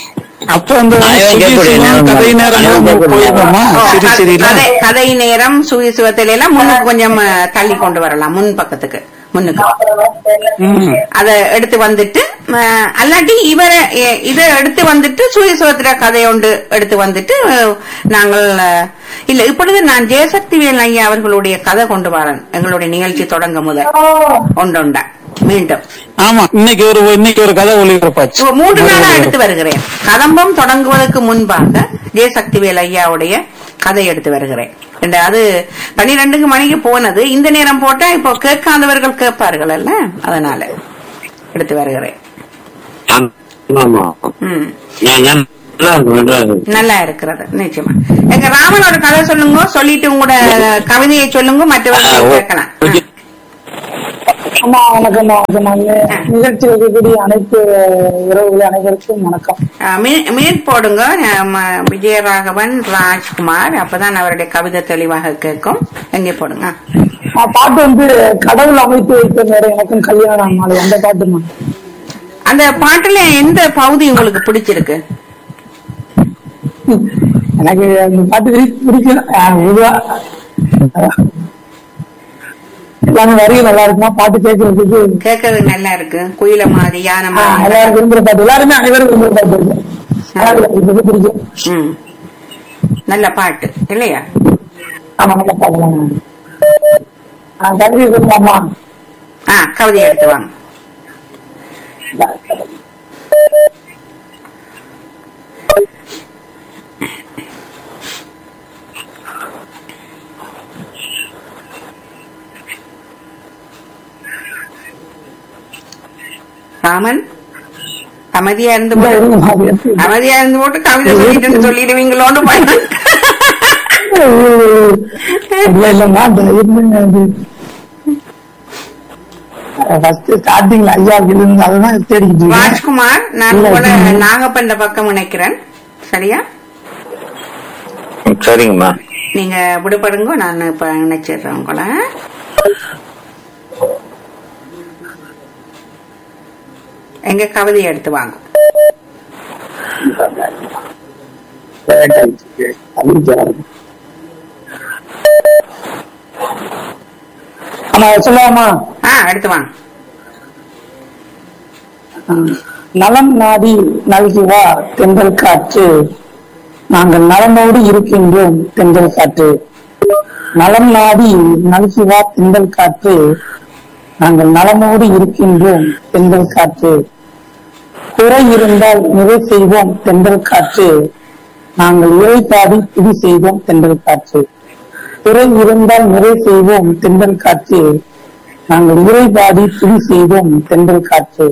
அப்ப அந்த நான் கேட்கக்கூடிய நேரம் கதை நேரம் நான் கேட்கக்கூடிய போயிருந்தோமா ஓ, சரி க- சரி கதை கதை நேரம் சுயசுவத்தில எல்லாம் முன்னுக்கு கொஞ்சம் அஹ், தள்ளி கொண்டு வரலாம் முன் பக்கத்துக்கு முன்னுக்கு அத எடுத்து வந்துட்டு அஹ், அல்லாட்டி இவரை எ- இத எடுத்து வந்துட்டு சுயசுவத்திர கதை ஒன்று எடுத்து வந்துட்டு அஹ், நாங்கள் அஹ், இல்ல இப்பொழுது நான் ஜெயசக்திவேல் ஐயா அவர்களுடைய கதை கொண்டு வரேன் எங்களுடைய நிகழ்ச்சி தொடங்க முதல் ஒன்றொண்டா மீண்டும் ஆமா இன்னைக்கு ஒரு இன்னைக்கு ஒரு கதை ஒளிபரப்பாச்சு இப்போ மூன்று நாளா எடுத்து வருகிறேன் கதம்பம் தொடங்குவதற்கு முன்பாக ஜெயசக்திவேல் ஐயாவுடைய கதை எடுத்து வருகிறேன் இந்த அது பன்னிரெண்டுக்கு மணிக்கு போனது இந்த நேரம் போட்டா இப்போ கேட்காதவர்கள் கேட்பார்கள் அல்ல அதனால எடுத்து வருகிறேன் ஆமா ம் நான் நான் நல்லா இருக்கும், நல்லா இருக்கும். நல்லா இருக்கிறது நிச்சயமா எங்க ராமனோட கதை சொல்லுங்க சொல்லிட்டு உங்களோட கவிதையை சொல்லுங்க மற்றவர்கள் கேட்கலாம் ஆ. அம்மா வணக்கம் வணக்கம் நான் நிகழ்ச்சியில் இருக்கக்கூடிய அனைத்து உறவுகள் அனைவருக்கும் வணக்கம் ஆ, மீ- மீட் போடுங்க நம்ம விஜயராகவன் ராஜ்குமார் அப்பதான் அவருடைய கவிதை தெளிவாக கேட்கும் எங்கே போடுங்க ஆ, பாட்டு வந்து கடவுள் அமைத்து வைத்த நேரம் எனக்கும் கல்யாணம் நாளை அந்த பாட்டுமா அந்த பாட்டுல எந்த பகுதி உங்களுக்கு பிடிச்சிருக்கு எனக்கு அந்த பாட்டு பிடி- பிடிக்கும் ஆ, இதுவா எல்லாமே வரியும் நல்லா இருக்குமா பாட்டு கேட்கறதுக்கு கேட்கறது நல்லா இருக்கு குயில மாதிரி யானை ஆ, மாதிரி எல்லாரும் விரும்புற பாட்டு எல்லாருமே அனைவரும் விரும்புற பாட்டு இருக்கு நல்லா இருக்கு, இது பிடிக்கும் ம். நல்ல பாட்டு இல்லையா ஆமா நல்லா பாடலாம் ஆ, கவிதை சொல்லலாமா ஆ கவிதை எடுத்து வாங்க ராமன் அமைதியா இருந்து இந்த போட்டு இருங்க, மாதிரி எடுத்து. அமைதியா இருந்து போட்டு கவிதை சொல்லிட்டு சொல்லிடுவீங்களோன்னு பயந்து இல்ல இல்லம்மா அந்த இருந்துங்க அது ஃபர்ஸ்ட் ஸ்டார்டிங்ல ஐயா இருந்து அதெல்லாம் தேடிக்கிட்டு இருக்கேன். ராஜ்குமார் நான் இல்ல, கூட இது- நாகப்பண்ட பக்கம் நினைக்கிறேன் சரியா சரிங்கம்மா நீங்க விடுபடுங்க நான் இப்ப நினைச்சிடுறேன் உங்களை எங்க கவிதையை எடுத்து வாங்க ஆமா சொல்லலாமா ஆ எடுத்து வாங்க நலம் நாடி நல்குவா தென்றல் காற்று நாங்கள் நலமோடு இருக்கின்றோம் தென்றல் காற்று நலம் நாடி நல்குவா தென்றல் காற்று நாங்கள் நலமோடு இருக்கின்றோம் தென்றல் காற்று குறை இருந்தால் நிறை செய்வோம் தென்றல் காற்று நாங்கள் இறை பாடி பிடி செய்வோம் தென்றல் காற்று குறை இருந்தால் நிறை செய்வோம் தென்றல் காற்று நாங்கள் இறை பாடி பிடி செய்வோம் தென்றல் காற்று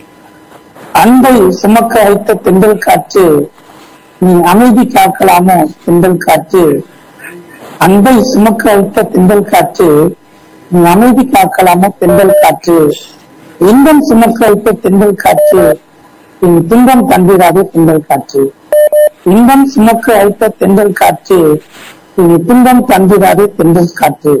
அன்பை சுமக்க வைத்த தென்றல் காற்று நீ அமைதி காக்கலாமோ தென்றல் காற்று அன்பை சுமக்க வைத்த தென்றல் காற்று நீ அமைதி காக்கலாமோ தென்றல் காற்று இன்பம் சுமக்க வைத்த தென்றல் காற்று நீ துன்பம் தந்திராதே தென்றல் காற்று இன்பம் சுமக்க வைத்த தென்றல் காற்று நீ துன்பம் தந்திராதே தென்றல் காற்று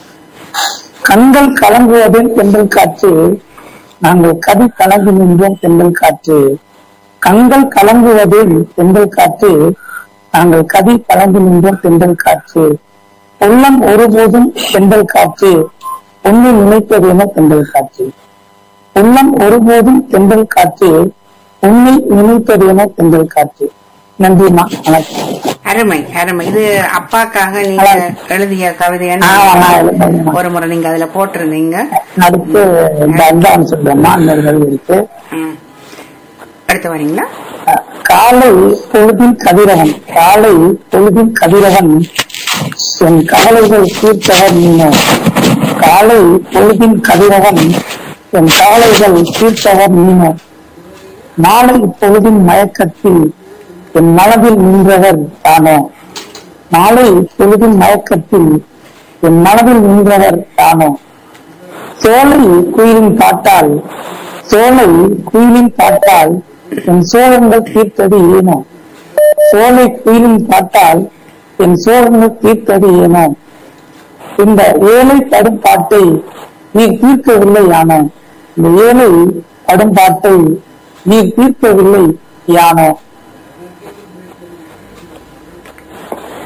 கண்கள் கலங்குவதே தென்றல் காற்று நாங்கள் கதி கலங்கி நின்றோம் தென்றல் காற்று கண்கள் கலங்குவதே தென்றல் காற்று நாங்கள் கதி கலங்கி நின்றோம் தென்றல் காற்று உள்ளம் ஒருபோதும் தென்றல் காற்று உன்னை நினைப்பது என தென்றல் காற்று உள்ளம் ஒருபோதும் தென்றல் காற்று உன்னை நினைப்பது என தென்றல் காற்று நன்றிமா வணக்கம் அருமை அருமை இது அப்பாக்காக நீங்க எழுதிய கவிதைன்னு ஆ, நான் எழுதினேன். ஒரு முறை நீங்க அதுல போட்டிருந்தீங்க அடுத்து பந்தான்னு சொல்றேம்மா அந்த மாதிரி இருக்கு ம். அடுத்து வரீங்களா காலை பொழுதின் கதிரவன் காலை பொழுதின் கதிரவன் என் கவலைகள் தீர்த்தவர் நீனோ காலை பொழுதின் கதிரவன் என் கவலைகள் தீர்த்தவர் நீனோ மாலை பொழுதின் மயக்கத்தில் என் மனதில் நின்றவர் தானோ மாலை பொழுதின் மயக்கத்தில் என் மனதில் நின்றவர் தானோ சோலை குயிலின் பாட்டால் சோலை குயிலின் பாட்டால் என் சோழங்கள் தீர்த்தது ஏனோ சோலை குயிலின் பாட்டால் என் சோழங்கள் தீர்த்தது ஏனோ இந்த ஏழை படும் பாட்டை நீ தீர்க்கவில்லை யானோ இந்த ஏழை படும் பாட்டை நீ தீர்க்கவில்லை யானோ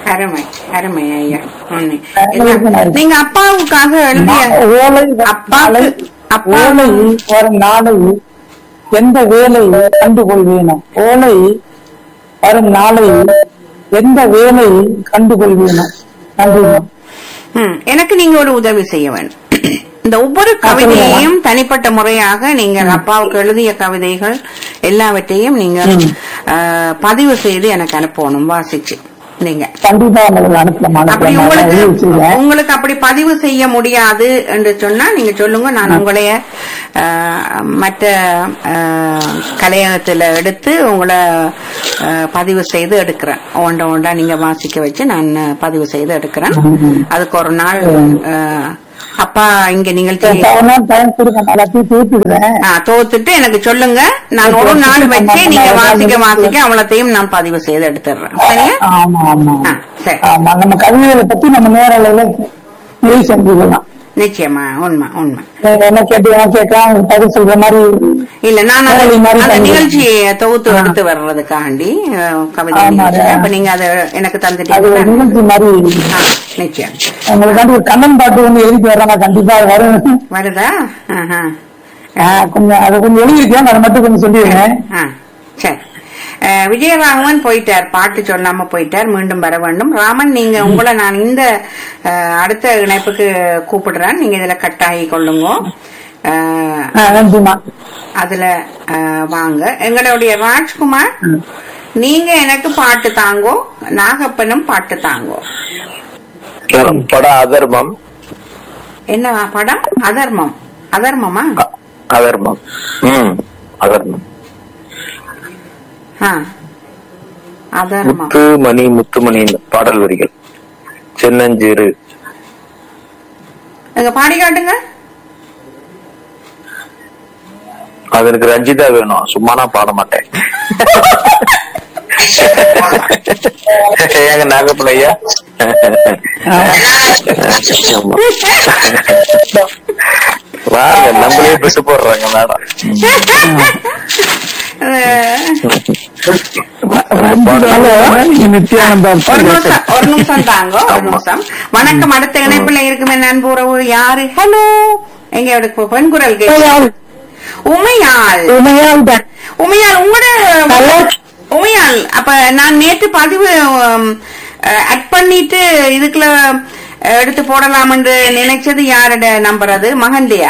அருமை அருமை ஐயா உண்மை. உங்களுக்கு என்ன, நன்றி. நீங்க அப்பாவுக்காக எழுதிய ஓலை அப்பாக்கு அப்பா ஓலை வரும் நாளை எந்த வேலை கண்டுகொள்வேனோ ஓலை வரும் நாளை எந்த வேலை கண்டுகொள்வேனோ நன்றி ம், எனக்கு நீங்க ஒரு உதவி செய்ய வேண்டும் இந்த ஒவ்வொரு கவிதையையும் தனிப்பட்ட முறையாக நீங்கள் அப்பாவுக்கு எழுதிய கவிதைகள் எல்லாவற்றையும் நீங்க ஆ, பதிவு செய்து எனக்கு அனுப்பணும் வாசிச்சு நீங்க கண்டிப்பா உங்களுக்கு அனுப்பலாம் அப்படி அனுப்பலாம் நான் உங்களுக்கு உதவி செய்வேன். உங்களுக்கு அப்படி பதிவு செய்ய முடியாது என்று சொன்னா நீங்க சொல்லுங்க நான் உங்களைய ஆ, மற்ற ஆ, கலையகத்துல எடுத்து உங்களை ஆ, பதிவு செய்து எடுக்கிறேன் ஒண்ட ஒண்டா நீங்க வாசிக்க வச்சு நான் பதிவு செய்து எடுக்கிறேன் அதுக்கு ஒரு நாள் ஆ, அப்பா இங்க நிகழ்ச்சி ஒரு நாள் டைம் கொடுங்க நான் எல்லாத்தையும் தீர்த்துக்கிறேன் ஆ, தோத்துட்டு எனக்கு சொல்லுங்க நான் ஒரு நாள் வச்சு நீங்க வாசிக்க வாசிக்க அவ்வளத்தையும் நான் பதிவு செய்து எடுத்துடுறேன் சரியா ஆமா ஆமா ஆ, சரி. ஆமா நம்ம கவிதைகளை பத்தி நம்ம நேரலையில முடிவு செஞ்சுக்கலாம் நிச்சயமா உண்மை உண்மை நீங்க என்ன கேட்டீங்கன்னா கேட்கலாம் உங்களுக்கு பதில் சொல்ற மாதிரி இல்ல நான் அந்த நேரலை மாதிரி அந்த பண்ணி- நிகழ்ச்சியை தொகுத்து ஆ. எடுத்து வர்றதுக்காண்டி அஹ், கவிதை ஆமா, நிகழ்ச்சி. அது- அப்ப நீங்க அதை எனக்கு அது ஒரு தந்துட்டீங்க நிகழ்ச்சி மாதிரி நிச்சயம் உங்களுக்காண்டி ஒரு கண்ணன் பாட்டு ஒண்ணு எழுதி வர்றாங்க கண்டிப்பா அது வரும் வருதா ஆஹா. ஆ, கொஞ்சம் அதை கொஞ்சம் எழுதிருக்கேன் அதை மட்டும் கொஞ்சம் சொல்லிடுறேன் ஆ, சரி அஹ், விஜயராகவன் போயிட்டார் பாட்டு சொல்லாம போயிட்டார் மீண்டும் வர வேண்டும் ராமன் நீங்க உங்களை நான் இந்த அஹ், அடுத்த இணைப்புக்கு கூப்பிடுறேன் நீங்க இதுல கட்டாகி கொள்ளுங்க அஹ், ஆ, நன்றிமா அதுல அஹ், வாங்க எங்களுடைய ராஜ்குமார் நீங்க எனக்கு பாட்டு தாங்கோ நாகப்பனும் பாட்டு தாங்கோ படம் அதர்மம் என்ன படம் அதர்மம் அதர்மமா அ- அதர்மம் ம் அதர்மம் ஆ. அதர்மம் முத்து மணி முத்துமணி பாடல் வரிகள் சின்னஞ்சிறு எங்க பாடி காட்டுங்க அது எனக்கு ரஞ்சிதா வேணும் சும்மா நான் பாட மாட்டேன் ஏங்க நாகப்பிள்ளையா வாங்க நம்மளே பிசு போடுறாங்க மேடம் அஹ், நீங்க நித்யானந்தா ஒரு நிமிஷம் ஒரு நிமிஷம் தாங்க ஒரு நிமிஷம் வணக்கம் அடுத்த இணைப்புல இருக்குமே நண்பு உறவு யாரு ஹலோ எங்க எடுக்க பெண் குரல் கேட்கு உமையாள் உண்மையால் தான் உமையாள் உங்களோட உமையாள் அப்ப நான் நேற்று பதிவு அட் பண்ணிட்டு இதுக்குள்ள அஹ், எடுத்து போடலாம் என்று நினைச்சது யாரோட நம்பர் அது மகன்லையா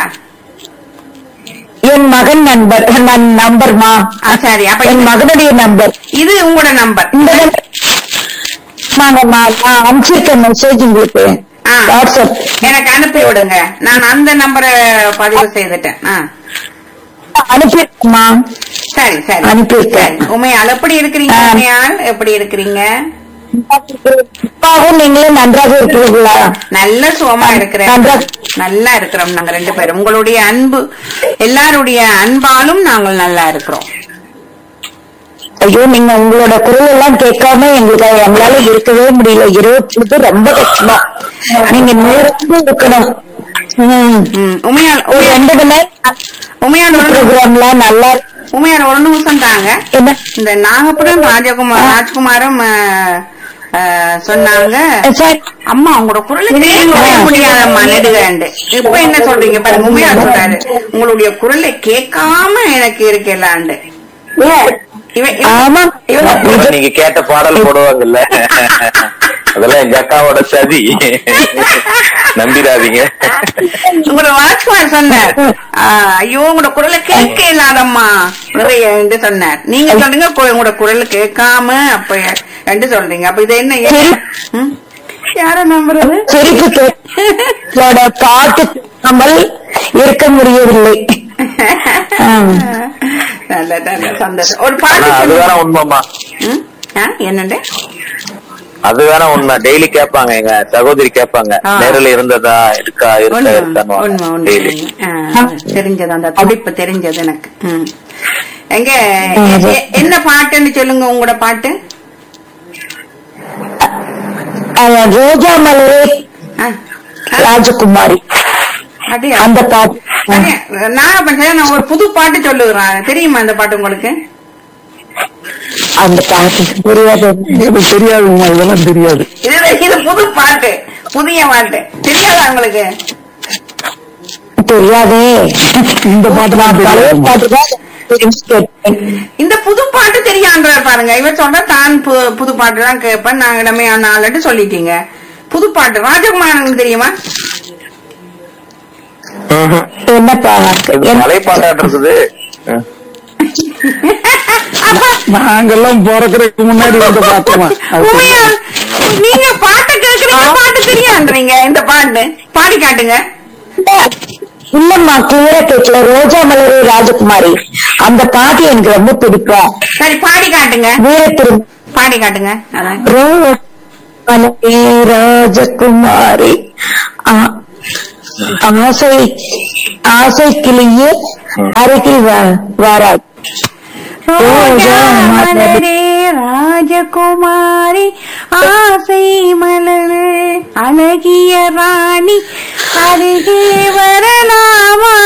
என் மகன் நண்பர் நான் நம்பர்மா ஆ, சரி அப்ப என் இது- மகனுடைய நம்பர் இது உங்களோட நம்பர் இந்த ஆமாங்கம்மா நான் அனுப்பிச்சிருக்கேன் மெசேஜ் உங்களுக்கு ஆ. வாட்ஸ்அப் எனக்கு அனுப்பி விடுங்க நான் அந்த நம்பரை பதிவு செய்துட்டேன் ஆ. அனுப்பியிருக்கேம்மா சரி சரி அனுப்பியிருக்கேன். சரி உமையாள் எப்படி இருக்கிறீங்க ஆ. உமையாள் எப்படி இருக்கிறீங்க அப்பாவும் நீங்களும் நன்றாக இருக்கிறீர்களா நல்ல சுகமா இருக்கிறேன் நன்றா- நல்லா இருக்கிறோம் நாங்க ரெண்டு பேரும் உங்களுடைய அன்பு எல்லாருடைய அன்பாலும் நாங்கள் நல்லா இருக்கிறோம் ஐயோ நீங்க உங்களோட குரல் எல்லாம் கேட்காம எங்களுக்கு எங்களால இருக்கவே முடியல இரவு பொழுது ரொம்ப கஷ்டமா நீங்க நேரத்துல இருக்கணும் ம். ம், உமையாள் ஒரு உமையாள் ரெண்டு மணி நேரம் உமையாள் ஒரு நிமிஷம் ப்ரோக்ராம்லாம் நல்லா உமையாள் ஒரு நிமிஷம் தாங்க என்ன இந்த நாகப்புரம் ராஜகுமார் ராஜ்குமாரும் ஆ, ஆ, சொன்னாங்க சார் அம்மா உங்களோட குரலை கேட்கவே முடியாதம்மா நெடுகாண்டு இப்ப என்ன சொல்றீங்க பாருங்க உண்மையா சொல்றாரு உங்களுடைய குரலை கேட்காம எனக்கு இருக்கலாண்டு இவன் இவன்- ஆமா அப்புறம் நீங்க கேட்ட பாடல் போடுவாங்கல்ல அதெல்லாம் எங்க அக்காவோட சதி நம்பிடாதீங்க உங்களோட ராஜ்குமார் சொன்னார் ஆ, ஐயோ உங்களோட குரலை கேட்க இல்லாதம்மா நிறைய என்று சொன்னார் நீங்க சொல்றீங்க கு- உங்களோட குரல் கேட்காம அப்ப என்று சொல்றீங்க அப்ப இது என்ன ஏன்? ம்? யார நம்புறது சிரிப்பு கேட்டோட பாட்டு கேட்காமல் இருக்க முடியவில்லை ஆம். நல்ல நல்ல சந்தோஷம் ஒரு ஆனா பாட்டு அது வேணா சொல்லுங்க. உண்மைமா ம்? ஆ, என்னண்டு அது வேணா உண்மை டெய்லி கேட்பாங்க எங்க சகோதரி கேட்பாங்க ஆ. நேரில் இருந்ததா இருக்கா இருக்கா உண்மை இருக்கான்னு உண்மை உண்மை டெய்லி ஆ, தெரிஞ்சது அந்த துடிப்பு தெரிஞ்சது எனக்கு ம். எங்க எ- எ- என்ன பாட்டுன்னு சொல்லுங்க உங்களோட பாட்டு அஹ், ரோஜா மலரே ஆ, ஆ, ராஜகுமாரி அப்படியா? அந்த பாட்டு அப்படியா? நான் அப்ப சரி, நான் ஒரு புது பாட்டு சொல்லுகிறேன் தெரியுமா அந்த பாட்டு உங்களுக்கு அந்த பாட்டு புரியாது எனக்கு தெரியாதுங்கம்மா இதெல்லாம் தெரியாது இது இது புது பாட்டு புதிய பாட்டு தெரியாதா உங்களுக்கு தெரியாதே இந்த பாட்டு தான் பழைய தெரியாதும்மா. பாட்டு தான் தெரிஞ்சு கேட்டேன். இந்த புது பாட்டு தெரியான்றார் பாருங்க இவர் சொல்ற தான் பு- புது பாட்டு தான் கேட்பேன் நாங்க இடமே நாலட்டு சொல்லிட்டீங்க புது பாட்டு ராஜகுமாரனுக்கு தெரியுமா என்னப்பா இது என்ன- மலைப்பாட்டாட்டு இருக்குது அப்பா, நாங்கெல்லாம் பிறக்கிறதுக்கு முன்னாடி வந்து பார்த்தோமா அது உண்மையா நீங்க பாட்டை கேக்குறீங்க பாட்டு தெரியான்றீங்க இந்த பாட்டு பாடி காட்டுங்க இல்லம்மா கிளியரா கேட்கல ரோஜா மலரே ராஜகுமாரி அந்த பாட்டு எனக்கு ரொம்ப பிடிக்கும் சரி பாடி காட்டுங்க வீரத்திரு பாடி காட்டுங்க அதான் மலரே ராஜகுமாரி ஆ- ஆசை ஆசை கிளியே அருகில் வா- வாராய் ரோஜா மலரே ராஜகுமாரி ஆசை மலரே அழகிய ராணி அருகே வரலாமா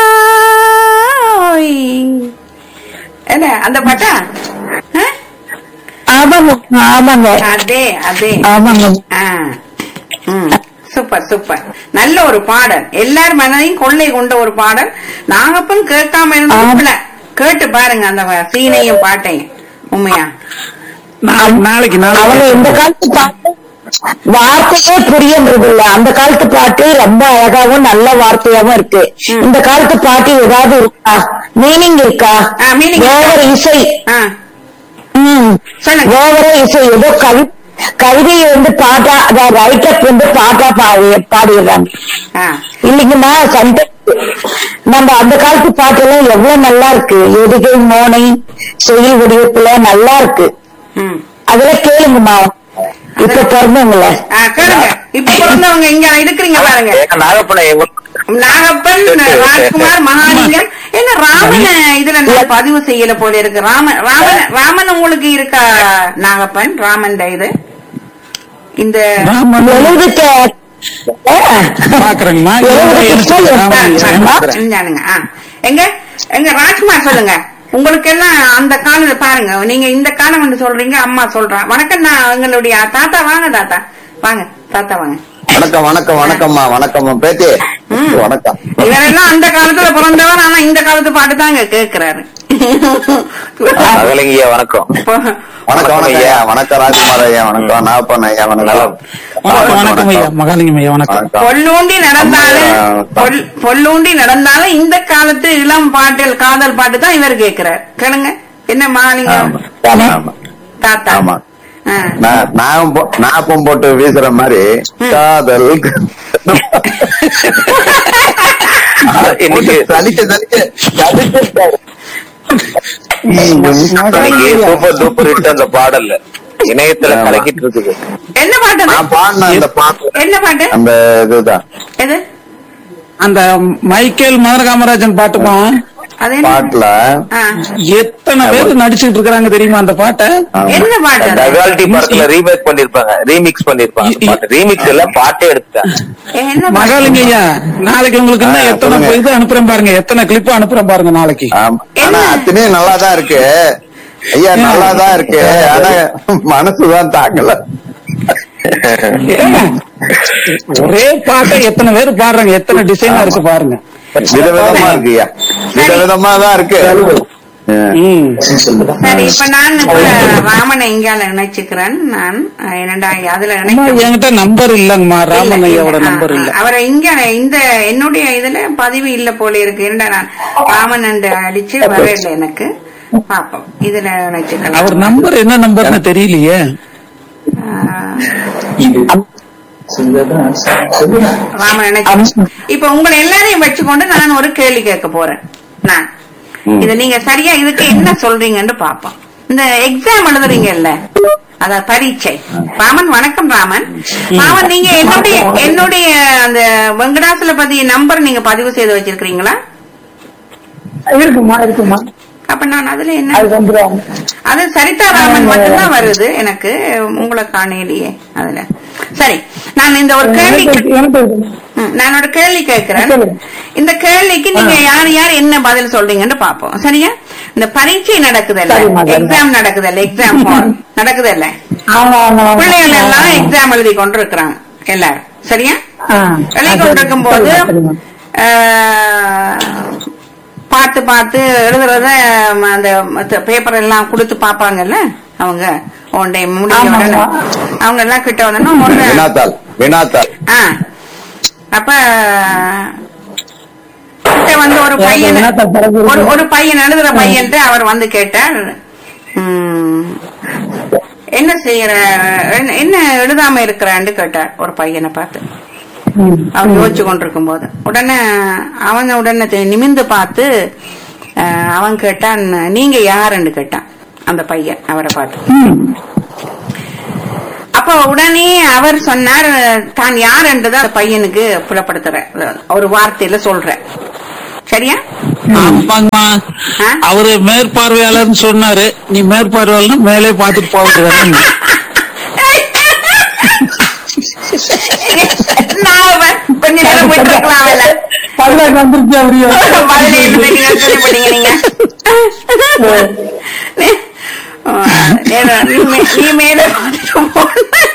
ஓய். என்ன அந்த பாட்டா ஆ? ஆமாங்க ஆமாங்க அதே அதே ஆமாங்க ஆ. ம். சூப்பர் சூப்பர் நல்ல ஒரு பாடல் எல்லார் மனதையும் கொள்ளை கொண்ட ஒரு பாடல் நாகப்பன் கேட்காம இருந்தா கேட்டு பாருங்க அந்த வ- சீனையும் பாட்டையும் உண்மையா நாளைக்கு நாளைக்கு அவங்க இந்த நாளைக்கு காலத்து பாட்டு வார்த்தையே புரியன்றது இல்ல அந்த காலத்து பாட்டு ரொம்ப அழகாவும் நல்ல வார்த்தையாவும் இருக்கு ம். இந்த காலத்து பாட்டு ஏதாவது இருக்கா மீனிங் இருக்கா ஆ, meaning இருக்கா? ஓவர இசை ஆ, ம் சொல்லுங்க ஓவர இசை ஏதோ கவி கவிதையை வந்து பாட்டா அதாவது ரைட்டப் வந்து பாட்டா பாடி பாடிடுறாங்க ஆ, இல்லைங்கம்மா சண்டை நம்ம அந்த காலத்து பாட்டெல்லாம் எவ்வளவு நல்லா இருக்கு எதுகை மோனை செயல் வடிவத்துல நல்லா இருக்கு ம். அதெல்லாம் கேளுங்கம்மா இப்ப பிறந்தவங்கள ஆ, கேளுங்க இப்ப பிறந்தவங்க இங்க இருக்கிறீங்க பாருங்க ஏங்க நாகப்பனை எங்க நாகப்பன் ராஜ்குமார் மகாலிங்கம் என்ன ராமன் இதுல நான் பதிவு செய்யல போல இருக்கு ராமன் ராமன் ராமன் உங்களுக்கு இருக்கா நாகப்பன் ராமன் இது இந்த ராமன் எழுதுக்க பாக்குறேங்கம்மா எழுதுக்கு எனக்கு ராமன் ஐயா. ஆ, இந்தானுங்க. ஆ. எங்க எங்க ராஜ்குமார் சொல்லுங்க உங்களுக்கு எல்லாம் அந்த காலம் பாருங்க நீங்க இந்த காலம் வந்து சொல்றீங்க அம்மா சொல்றான் வணக்கம் நான் எங்களுடைய தாத்தா வாங்க தாத்தா வாங்க தாத்தா வாங்க வணக்கம் வணக்கம் வணக்கம்மா வணக்கம்மா பேத்தி ம். வணக்கம் இவரெல்லாம் அந்த காலத்துல பிறந்தவர் ஆனா இந்த காலத்து பாட்டு தாங்க கேக்குறாரு அகலிங்கய்யா வணக்கம் வணக்கம் வணக்கம் ஐயா வணக்கம் ராஜ்குமார் ஐயா வணக்கம் நாகப்பன் ஐயா வணக்கம் வணக்கம் வணக்கம் ஐயா மகாலிங்கம் ஐயா வணக்கம் வணக்கம் பொல்லூண்டி நடந்தாலும் ஆமா. பொல்- பொல்லூண்டி நடந்தாலும் இந்த காலத்து இளம் பாட்டில் காதல் பாட்டு தான் இவர் கேக்குறார் கேளுங்க என்ன மாலிங்கம் ஆமா ஆமா தாத்தா ஆமா. ஆ. நான் நான் போ- நாப்பம் போட்டு வீசுற மாதிரி காதல் இன்னைக்கு சலிக்க சலிக்க சலிச்சிருக்காரு. இன்னைக்கு சூப்பர் டூப்பர் ஹிட் அந்த பாடல்ல இணையத்துல ஆமா. கலக்கிட்டு இருக்குது என்ன பாட்டு அது? நான் பாடின அந்த பாட்டு என்ன பாட்டு அந்த இதுதான் எது அந்த மைக்கேல் மதுர காமராஜன் பாட்டுமா அது என்ன பாட்டுல ஆ. எத்தனை பேர் நடிச்சுட்டு இருக்காங்க தெரியுமா அந்த பாட்டை ஆமா. என்ன பாட்டு அது? டகால்டி படத்துல ரீமேக் பண்ணிருப்பாங்க ரீமிக்ஸ் பண்ணிருப்பாங்க அந்த பாட்டு ரீமிக்ஸ் எல்லாம் பாட்டே எடுத்துட்டாங்க என்ன பாட்டு? மகாலிங்க ஐயா நாளைக்கு உங்களுக்கு இன்னும் ஆ, எத்தனை சொல்லுங்க. இது அனுப்புறேன் பாருங்க எத்தனை கிளிப் அனுப்புறேன் பாருங்க நாளைக்கு ஆமா. ஆனா அத்தனையும் நல்லாதான் இருக்கு ஐயா நல்லாதான் இருக்கு ஆனா மனசுதான் தாங்கல ஏங்க, ஒரே பாட்டை எத்தனை பேர் பாடுறாங்க எத்தனை டிசைனா இருக்கு பாருங்க விதவிதமா இருக்கு ஐயா விதவிதமா தான் இருக்கு ம். சரி இப்ப நான் இப்ப ராமனை இங்கால நினைச்சுக்கிறேன் நான் அஹ், என்னடா அதுல அம்மா, நினைக்கிறேன் என்கிட்ட நம்பர் இல்லங்கம்மா ராமன் இல்ல, ஐயாவோட இல்ல. நம்பர் ஆ, இல்ல ஆ. அவரை இங்க இந்த என்னுடைய இதுல பதிவு இல்ல போல இருக்கு என்னடா நான் ராமன் என்று அடிச்சு வரல எனக்கு பாப்போம் இதுல நினைச்சுக்கலாம் அவர் நம்பர் என்ன நம்பர்னு தெரியலையே ராமன் நினைச்சு இப்ப உங்களை எல்லாரையும் வச்சுக்கொண்டு நான் ஒரு கேள்வி கேட்க போறேன் நான் இத நீங்க சரியா இதுக்கு என்ன சொல்றீங்கன்னு பாப்போம் இந்த எக்ஸாம் எழுதுறீங்கல்ல அத பரீட்சை ராமன் வணக்கம் ராமன் ராமன் நீங்க என்னுடைய என்னுடைய அந்த வெங்கடாசலபதி நம்பர் நீங்க பதிவு செய்து வச்சிருக்கீங்களா இருக்குமா இருக்குமா அப்ப நான் அதுல என்ன அது வந்துடும் அது சரிதா ராமன் மட்டும்தான் வருது எனக்கு உங்களை காணையிலேயே அதுல சரி நான் இந்த ஒரு கேள்வி எனக்கு எனக்கு இருக்குமா ம், நான் ஒரு கேள்வி கேட்கிறேன் சொல்லுங்க. இந்த கேள்விக்கு நீங்க யார் யார் என்ன பதில் சொல்றீங்கன்னு பாப்போம் சரியா இந்த பரீட்சை நடக்குதல்ல சரிம்மா, சரிம்மா. எக்ஸாம் நடக்குதல்ல எக்ஸாம் ஹால் நடக்குதல்ல ஆமா ஆமா ஆமா. பிள்ளைகள் எல்லாம் எக்ஸாம் எழுதி கொண்டு இருக்கிறாங்க எல்லாரும் சரியா ஆ, எழுதி கொண்டிருக்கும் போது சரிம்மா, சரிம்மா. பார்த்து பார்த்து எழுதுறத ம, அந்த பேப்பர் எல்லாம் கொடுத்து பாப்பாங்கல்ல அவங்க உன்டே முடிஞ்ச ஆமாம்மா. உடனே அவங்க எல்லாம் கிட்ட வந்தோன்னா உடனே வினாத்தாள் வினாத்தாள் ஆ அப்ப கிட்ட வந்து ஒரு பையன் என்னத்த பிறகு இருக்கு? ஒரு ஒரு பையன் எழுதுற பையன்ட்டு அவர் வந்து கேட்டார் ம், என்ன செய்யற என்ன- என்ன எழுதாம இருக்கிறான்னு கேட்டார் ஒரு பையனை பார்த்து ம். அவன் யோசிச்சு கொண்டிருக்கும் போது உடனே அவன் உடனே தெ- நிமிந்து பார்த்து அஹ், அவன் கேட்டான் நீங்க யாருன்னு கேட்டான் அந்த பையன் அவரை பார்த்து அப்ப உடனே அவர் சொன்னார் தான் யார் என்றதை அந்த பையனுக்கு புலப்படுத்துற ஒரு வார்த்தையில சொல்ற சரியா ஆமாங்கம்மா ஆ? அவரு மேற்பார்வையாளர்னு சொன்னாரு நீ மேற்பார்வையாளர் மேலே பார்த்துட்டு போகிறேன் நான் அவன் கொஞ்ச நேரம் போயிட்டு இருக்கலாம் அவள. பதினெட்டு வந்துருச்சு அப்படியே பதினேழு மணிக்கு தான் சொல்லி போட்டீங்க நீங்க ஆ, நேரம் நீ மே- நீ மேல பார்த்துட்டு போ.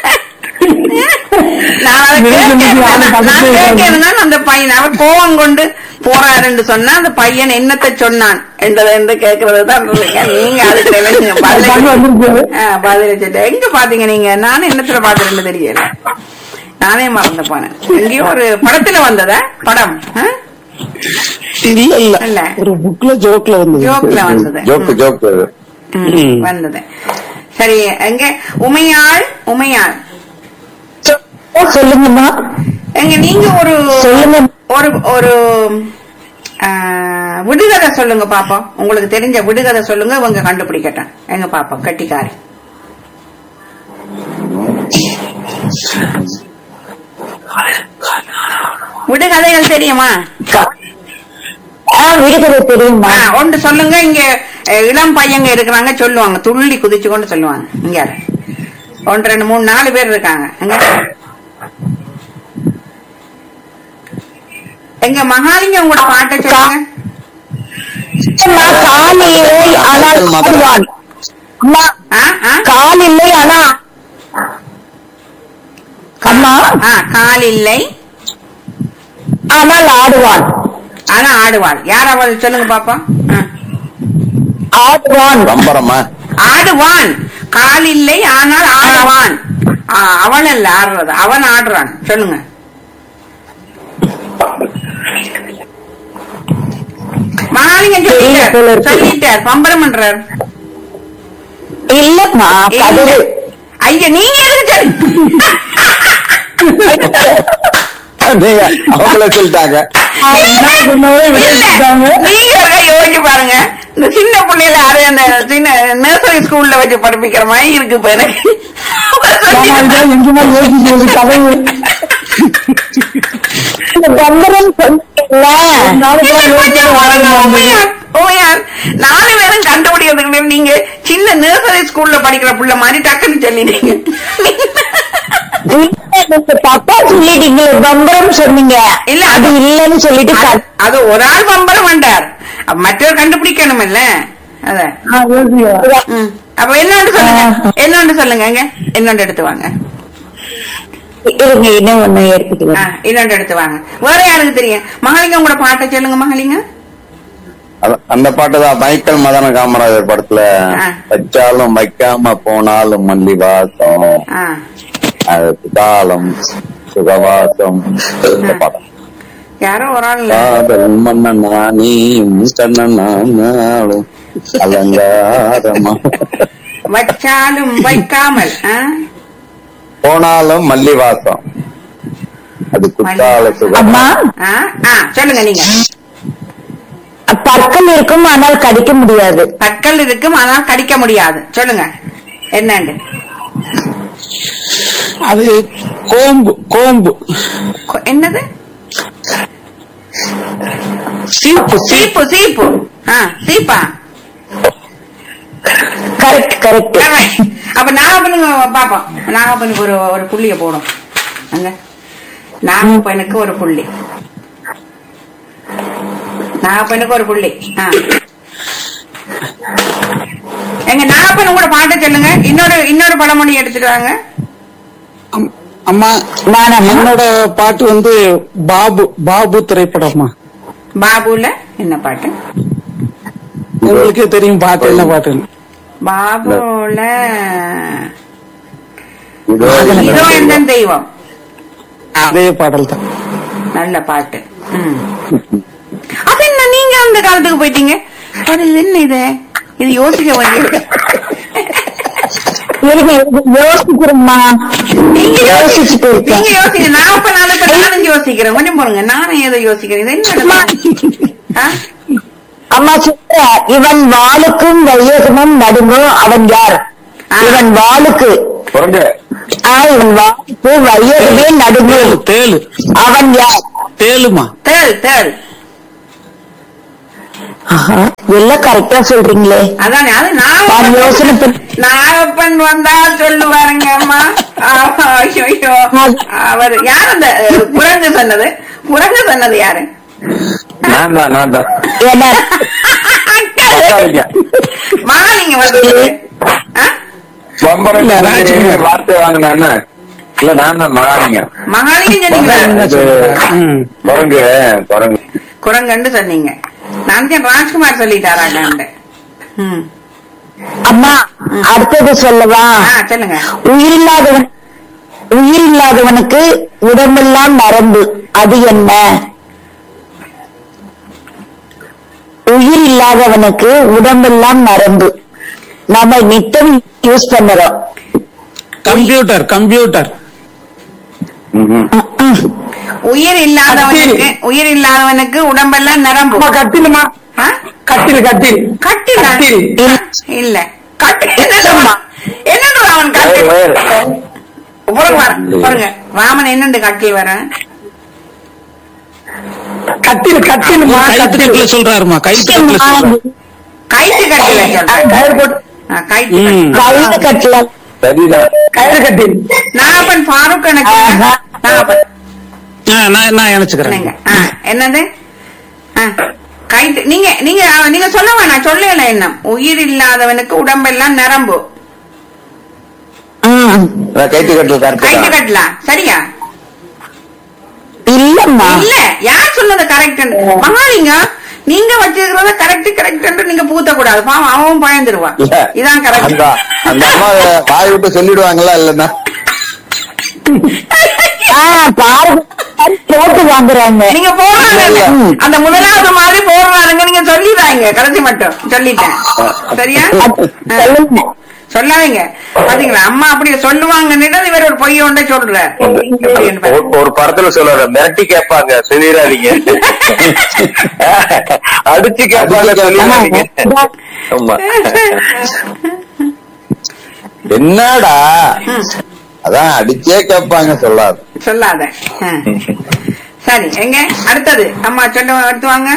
நான் அதை கேட்க- நான் கேட்கிறேன்னா அந்த பையன் அவர் கோவம் கொண்டு போறாருன்னு சொன்னா அந்த பையன் என்னத்தை சொன்னான் என்றதை என்று கேட்கறது தான் இருந்தீங்க. நீங்க அதுக்கு நீங்க பதில் பதில் வந்துருச்சு ஆ, பதில் வச்சுட்டு எங்க பாத்தீங்க நீங்க நானும் என்னத்துல பாத்துறேன்னு தெரியல நானே மறந்து போனேன் எங்கேயோ ஒரு படத்துல வந்ததா படம் ஆ? இல்ல இல்ல இல்ல. ஒரு புக்ல ஜோக்ல வந்தது ஜோக்ல வந்தது ஜோக்கு ஜோக்கு ம், வந்தது சரி எங்க உமையாள் உமையாள் சொல்லுங்கம்மா எங்க நீங்க ஒரு சொல்லுங்க. ஒரு ஒரு ஆ, விடுகதை சொல்லுங்க பாப்போம் உங்களுக்கு தெரிஞ்ச விடுகதை சொல்லுங்க இவங்க கண்டுபிடிக்கட்டும் எங்க பாப்போம் கட்டிக்காரி விடுகதைகள் தெரியுமா ஆ விடுதலை தெரியுமா ஆ, ஒன்று சொல்லுங்க இங்க அஹ், இளம் பையங்க இருக்கிறாங்க சொல்லுவாங்க துள்ளி குதிச்சு கொண்டு சொல்லுவாங்க இங்க ஒன்று ரெண்டு மூணு நாலு பேர் இருக்காங்க எங்க எங்க மகாலிங்க உங்களோட பாட்டை சொல்லுங்க அம்மா, கால் இல்லை ஆனால் ஆடுவான் அம்மா ஆ, ஆ? கால் இல்லை ஆனா அம்மா ஆ, கால் இல்லை ஆனால் ஆடுவான் ஆனா ஆடுவாள் யார் அவள் சொல்லுங்க பாப்பா ஆ. ஆடுவான் பம்பரமா ஆடுவான் கால் இல்லை ஆனால் ஆடுவான் ஆ, அவன் அல்ல ஆடுறது அவன் ஆடுறான் சொல்லுங்க மகாலிங்க தெரியல போல சொல்லிட்டார் இருக்கு. சொல்லிட்டார் பம்பரம் பண்றார் இல்லம்மா கதவு ஐயா நீங்க எதுக்கு சொல்லி நீங்க அவங்களே சொல்லிட்டாங்க இல்ல, நீங்க ஒருக்கா யோசிச்சு பாருங்க இந்த சின்ன பிள்ளைல அது அந்த சின்ன நர்சரி ஸ்கூல்ல வச்சு படிப்பிக்கிற மாதிரி இருக்கு இப்ப எனக்கு எங்கேயுமா யோசிச்சு கதவு இந்த பம்பரம் சொன்னீங்கல்ல இல்ல, கொஞ்சம் பாருங்க, உண்மையா- உண்மையா, நாலு பேரும் கண்டுபிடிக்கிறதுக்கு நீங்க சின்ன நர்சரி ஸ்கூல்ல படிக்கிற புள்ள மாதிரி டக்குன்னு சொல்லிட்டீங்க இல்ல, நீங்க தப்பா சொல்லிட்டீங்களே பம்பரம் சொன்னீங்க இல்ல, அது இல்லன்னு சொல்லிட்டு அது- க- அது ஒரு ஆள் பம்பரம் வந்தார் அப்ப மற்றவர் கண்டுபிடிக்கணும் இல்ல அத ஆ, யோசிக்க ம். அப்ப என்னன்னு சொல்லுங்க என்னன்னு சொல்லுங்க எங்க என்னொன்று எடுத்து வாங்க இருங்க இன்னும் ஒண்ணு எடுத்துட்டு ஆ, வரேன். இன்னொன்று எடுத்து வாங்க வேற யாருக்கு தெரியும் மகளிங்க உங்களோட பாட்டை சொல்லுங்க மகளிங்க அத- அந்த பாட்டு தான் மைக்கேல் மதன காமராஜர் படத்துல ஆ. வச்சாலும் வைக்காம போனாலும் மல்லி வாசம் ஆ. அது காலம் சுகவாசம் இந்த படம் யாரோ ஒரு ஆள் காதல் மன்னனா நீ கண்ணனாலும் அலங்காரமா வச்சாலும் வைக்காமல் ஆ? போனாலும் மல்லி வாசம் அது குத்தால சுகம் அம்மா ஆ? ஆ, சொல்லுங்க நீங்க பற்கள் இருக்கும் ஆனால் கடிக்க முடியாது பற்கள் இருக்கும் ஆனால் கடிக்க முடியாது சொல்லுங்க என்னண்டு அது கோம்பு கோம்பு கொ- என்னது சீப்பு சீப்பு சீப்பு ஆ சீப்பா கரெக்ட் கரெக்ட் Alright. அப்ப நாகப்பனுக்கு பாப்போம் நாகப்பனுக்கு ஒரு ஒரு புள்ளிய போடும் அங்க நாகப்பனுக்கு ஒரு புள்ளி நாகப்பனுக்கு ஒரு புள்ளி ஆ எங்க நாகப்பன் கூட பாட்டு சொல்லுங்க இன்னொரு இன்னொரு பழமொழி எடுத்துட்டு வாங்க அம்- அம்மா என்னோட பாட்டு வந்து பாபு பாபு திரைப்படம்மா பாபுல என்ன பாட்டு உங்களுக்கே தெரியும் பாட்டு என்ன பாட்டுன்னு பாபுல இதோ இதோ எந்த தெய்வம் அதே பாடல் தான் நல்ல பாட்டு ம். அது என்ன நீங்க அந்த காலத்துக்கு போயிட்டீங்க அது என்ன இது இது யோசிக்க வேண்டியது இருங்க, இருங்க, யோசிக்கிறேம்மா நீங்க யோசிச்சுட்டு யோசி- இருக்கேன் நீங்க யோசிங்க நான் இப்ப நாலு பேர் நானும் யோசிக்கிறேன் கொஞ்சம் போடுங்க நானும் ஏதோ யோசிக்கிறேன் இது என்ன ஆ? அம்மா சொல்ற இவன் வாளுக்கும் வையகமும் நடுங்கும் அவன் யார் ஆ. இவன் வாளுக்கு குரங்கு ஆ, இவன் வாளுக்கு வையகமே தேலு நடுங்கும் தேலு அவன் யார் தேலுமா தேள் தேள் ஆஹா, எல்லாம் கரெக்டா சொல்றீங்களே அதானே அது நான் நான் யோசனை பண்ணி நாகப்பன் வந்தா சொல்லுவாருங்க அம்மா ஆஹா, ஐயோ ஐயோ. அவர் யார் அந்த அஹ், குரங்கு சொன்னது குரங்கு சொன்னது யாரு நான் தான் நான் தான் என்ன உட்காருங்க. மாலிங்க வந்து பம்பரம் இல்ல, இல்ல, ராஜ்குமார். வார்த்தை வாங்கினான்னு இல்ல நான் தான் மகாலிங்க மகாலிங்க சொன்னீங்களா ம். குரங்கு குரங்கு குரங்குன்னு சொன்னீங்க நான் தான் ராஜ்குமார் சொல்லிட்டாராங்க ம் அம்மா அடுத்தது சொல்லவா ஆ சொல்லுங்க உயிரில்லாதவன் உயிரில்லாதவனுக்கு உடம்பெல்லாம் நரம்பு அது என்ன உயிர் இல்லாதவனுக்கு உடம்பெல்லாம் நரம்பு நம்ம நித்தம் யூஸ் பண்ணுறோம் கம்ப்யூட்டர் கம்ப்யூட்டர் உயிர் இல்லாதவனுக்கு உயிர் இல்லாதவனுக்கு உடம்பெல்லாம் நிரம்பும் அம்மா கட்டிலுமா ஆ? கட்டில் கட்டில் கட்டிலா கட்டில் இல்ல கட்டில் என்னதும்மா? என்னது ராமன் கட்டில் வயிறு, பாருங்க பாருங்க, பாருங்க ராமன் என்னண்டு கட்டில் வர கட்டில் கட்டிலுமா கைத்து கட்டில் கட்டுல சொல்றாருமா கைத்து கட்டுல சொல்றாரு கைத்து கட்டில சொல்றேன் கயிறு போட்டு ஆ, கைத்து ம். கழுத கட்டல சரிதான் கயிறு கட்டில் நாகப்பன் ஃபாரூக் எனக்கு ஆஹா. நாகப்பன் ஆ, நான் நான் என்னங்க நினைச்சுக்கிறேன் ஆ, என்னது ஆ, கைத்து நீங்க நீங்க நீங்க சொல்ல வேணாம் சொல்லல என்ன உயிர் இல்லாதவனுக்கு உடம்பெல்லாம் நரம்பு ம். நான் கைத்து கட்டல கைத்து கரெக்ட் கட்டலாம் சரியா இல்லம்மா இல்ல யார் சொன்னது கரெக்ட் மகாலிங்க நீங்க வச்சிருக்கிறத கரெக்ட் கரெக்ட் நீங்க பூத்த கூடாது பாவம் அவன் பயந்துருவான் இல்ல இதான் அந்த கரெக்ட் அந்த அம்மா வாய் விட்டு சொல்லிடுவாங்களா இல்லன்னா ஆ, பாருங்க போட்டு வாங்குறாங்க நீங்க போடுறாங்க ம். அந்த முதலாவது மாதிரி போடுறாருங்க நீங்க சொல்லிடுறாங்க கடைசி மட்டும் சொல்லிட்டேன் சரியா ஆ. சொல்லுங்க சொல்லாதீங்க பாத்தீங்களா அம்மா அப்படி சொல்லுவாங்கன்னு இவர் ஒரு பொய்ய ஒன்றை சொல்றார் ஒரு- ஒரு படத்துல சொல்றாரு மிரட்டி கேட்பாங்க சொல்லிடாதீங்க அடிச்சு கேட்பாங்க சொல்லிடாதீங்க ஆமா என்னடா அதான் அடிச்சே கேட்பாங்க சொல்லாது சொல்லாத ஆ. சரி எங்க அடுத்தது அம்மா சொல்ல எடுத்து வாங்க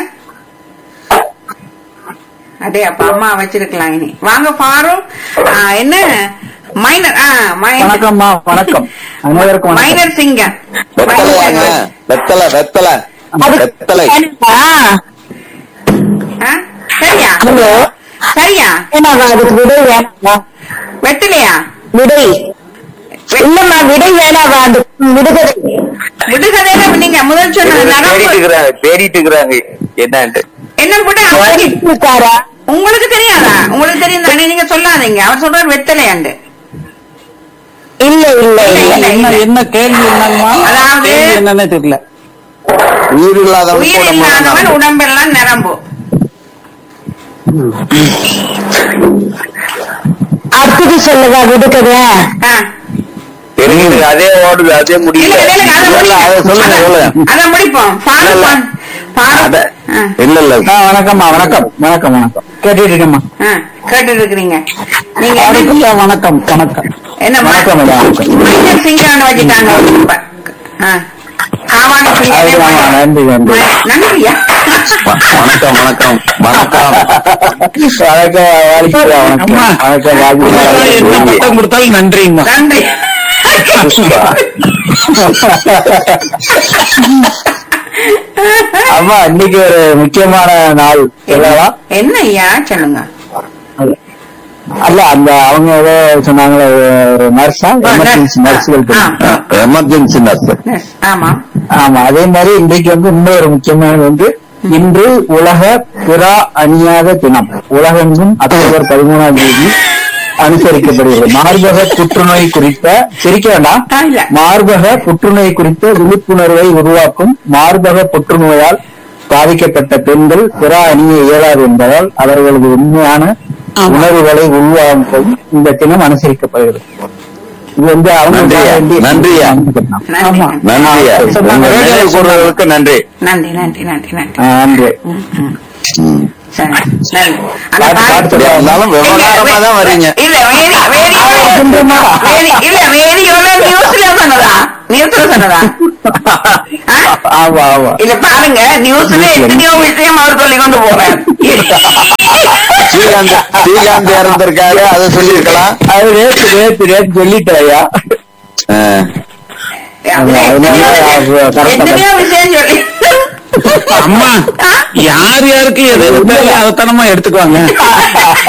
அதே அப்ப அம்மா வச்சிருக்கலாம் இனி வாங்க பாரு ஆ, என்ன மைனர் ஆ மைனர் வணக்கம்மா வணக்கம் அனைவருக்கும் வணக்கம் மைனர் சிங்கம் வெத்தலையாங்க வெத்தலை வெத்தலை வெத்தலை ஆ, ஆ? சரியா ஹலோ சரியா ஏன்னாவா அதுக்கு விடை வேணாமா வெட்டிலையா விடை இல்லம்மா விடை வேணாவா அந்த விடுகதை விடுகதையில நீங்க முதல் சொன்ன தேடிட்டு நரம்பு இருக்கிறாங்க தேடிட்டு இருக்கிறாங்க என்னன்ட்டு என்ன விட அவருக்கு இருக்காரா உங்களுக்கு தெரியாதா உங்களுக்கு தெரியும் தானே நீங்க சொல்லாதீங்க அவர் சொல்றாரு வெத்தலையாண்டு இல்ல இல்ல இல்ல இல்ல, என்ன இல்ல. என்ன கேள்வி என்னங்கம்மா அதாவது- கேள்வி என்னன்னே தெரியல உயிர் இல்லாதவன் உயிர் கூட இல்லாதவன் நம்ம- உடம்பெல்லாம் நிரம்பும் அடுத்தது சொல்லவா விடுகதை ஆ. தெரியுது அதே ஓடுது அதே இல்ல, முடியல இல்ல, இல்ல, அதை இல்ல, முடிங்க. அதை சொல்லுங்க, அத- சொல்லுங்க. அத முடிப்போம் ஃபாரூக் இல்ல. வாங்க. ஃபாரூக். அத- ஆ, இல்ல இல்ல ஆ, வணக்கம்மா வணக்கம் வணக்கம் வணக்கம் கேட்டுட்டு இருக்கேம்மா ஆ, கேட்டுட்டு இருக்கிறீங்க நீங்க என்ன- அதுக்குள்ள வணக்கம் வணக்கம் என்ன வணக்கம் ஐயா, வணக்கம். மைனர் சிங்கான்னு வச்சுட்டாங்க இப்ப. ஆ. காவாணி சிங்கமே அதுதான், மைனர். நன்றி, நன்றி. மை- நன்றியா வணக்கம் வணக்கம் வணக்கம் வணக்கம் வாழ்த்துக்கள், வணக்கம் அம்மா. வணக்கம் வாழ்த்துக்கள். என்ன பட்டம் கொடுத்தாலும் நன்றிங்கம்மா நன்றி அம்மா இன்னைக்கு ஒரு முக்கியமான நாள் சொல்லவா என்ன ஐயா சொல்லுங்க அல்ல அந்த அவங்க ஏதோ சொன்னாங்களே நர்ஸா எமர்ஜென்சி நர்ஸுகள் ஆ, ஆ. எமர்ஜென்சி நர்ஸ் Yes, ஆமா ஆமா அதே மாதிரி இன்றைக்கு வந்து இன்னொரு முக்கியமானது வந்து இன்று உலக புறா அணியாத தினம் உலகெங்கும் அக்டோபர் பதிமூணாம் தேதி அனுசரிக்கப்படுகிறது மார்பக புற்றுநோய் குறித்த சிரிக்க வேண்டாம் ஆ, இல்ல. மார்பக புற்றுநோய் குறித்த விழிப்புணர்வை உருவாக்கும் மார்பக புற்றுநோயால் பாதிக்கப்பட்ட பெண்கள் புறா அணிய இயலாது என்பதால் அவர்களது உண்மையான உணர்வுகளை உள்வாங்கும் இந்த தினம் அனுசரிக்கப்படுகிறது இது வந்து அவங்க நன்றியா, நன்றியா. ஆமா நன்றியா சொன்னாங்க. உங்க நினைவு கூறுவதற்கு நன்றி நன்றி நன்றி நன்றி நன்றி ஆ, நன்றி ம், ம். ம். சரி நன்றி அந்த பாட்டு, பாட்டு- பாட்டு அப்படியா இருந்தாலும் விவகாரமா தான் வரீங்க இல்ல வேடி வேடியோட வேடி இல்ல வேடியோட நியூஸ்ல சொன்னதா நியூஸ்ல சொன்னதா ஆ? ஆமா ஆமா இல்ல பாருங்க நியூஸ்ல எத்தனையோ விஷயம் அவர் சொல்லி கொண்டு போறேன் ஸ்ரீகாந்த் ஸ்ரீகாந்த் இறந்திருக்காரு அதை சொல்லியிருக்கலாம் அது நேத்து நேத்து நேத்து சொல்லிட்டேன் ஐயா ஆ. எத்தனையோ விஷயம் சொல்லி அம்மா யார் யாருக்கு எது இருந்தாலும் அதைத்தனமா எடுத்துக்குவாங்க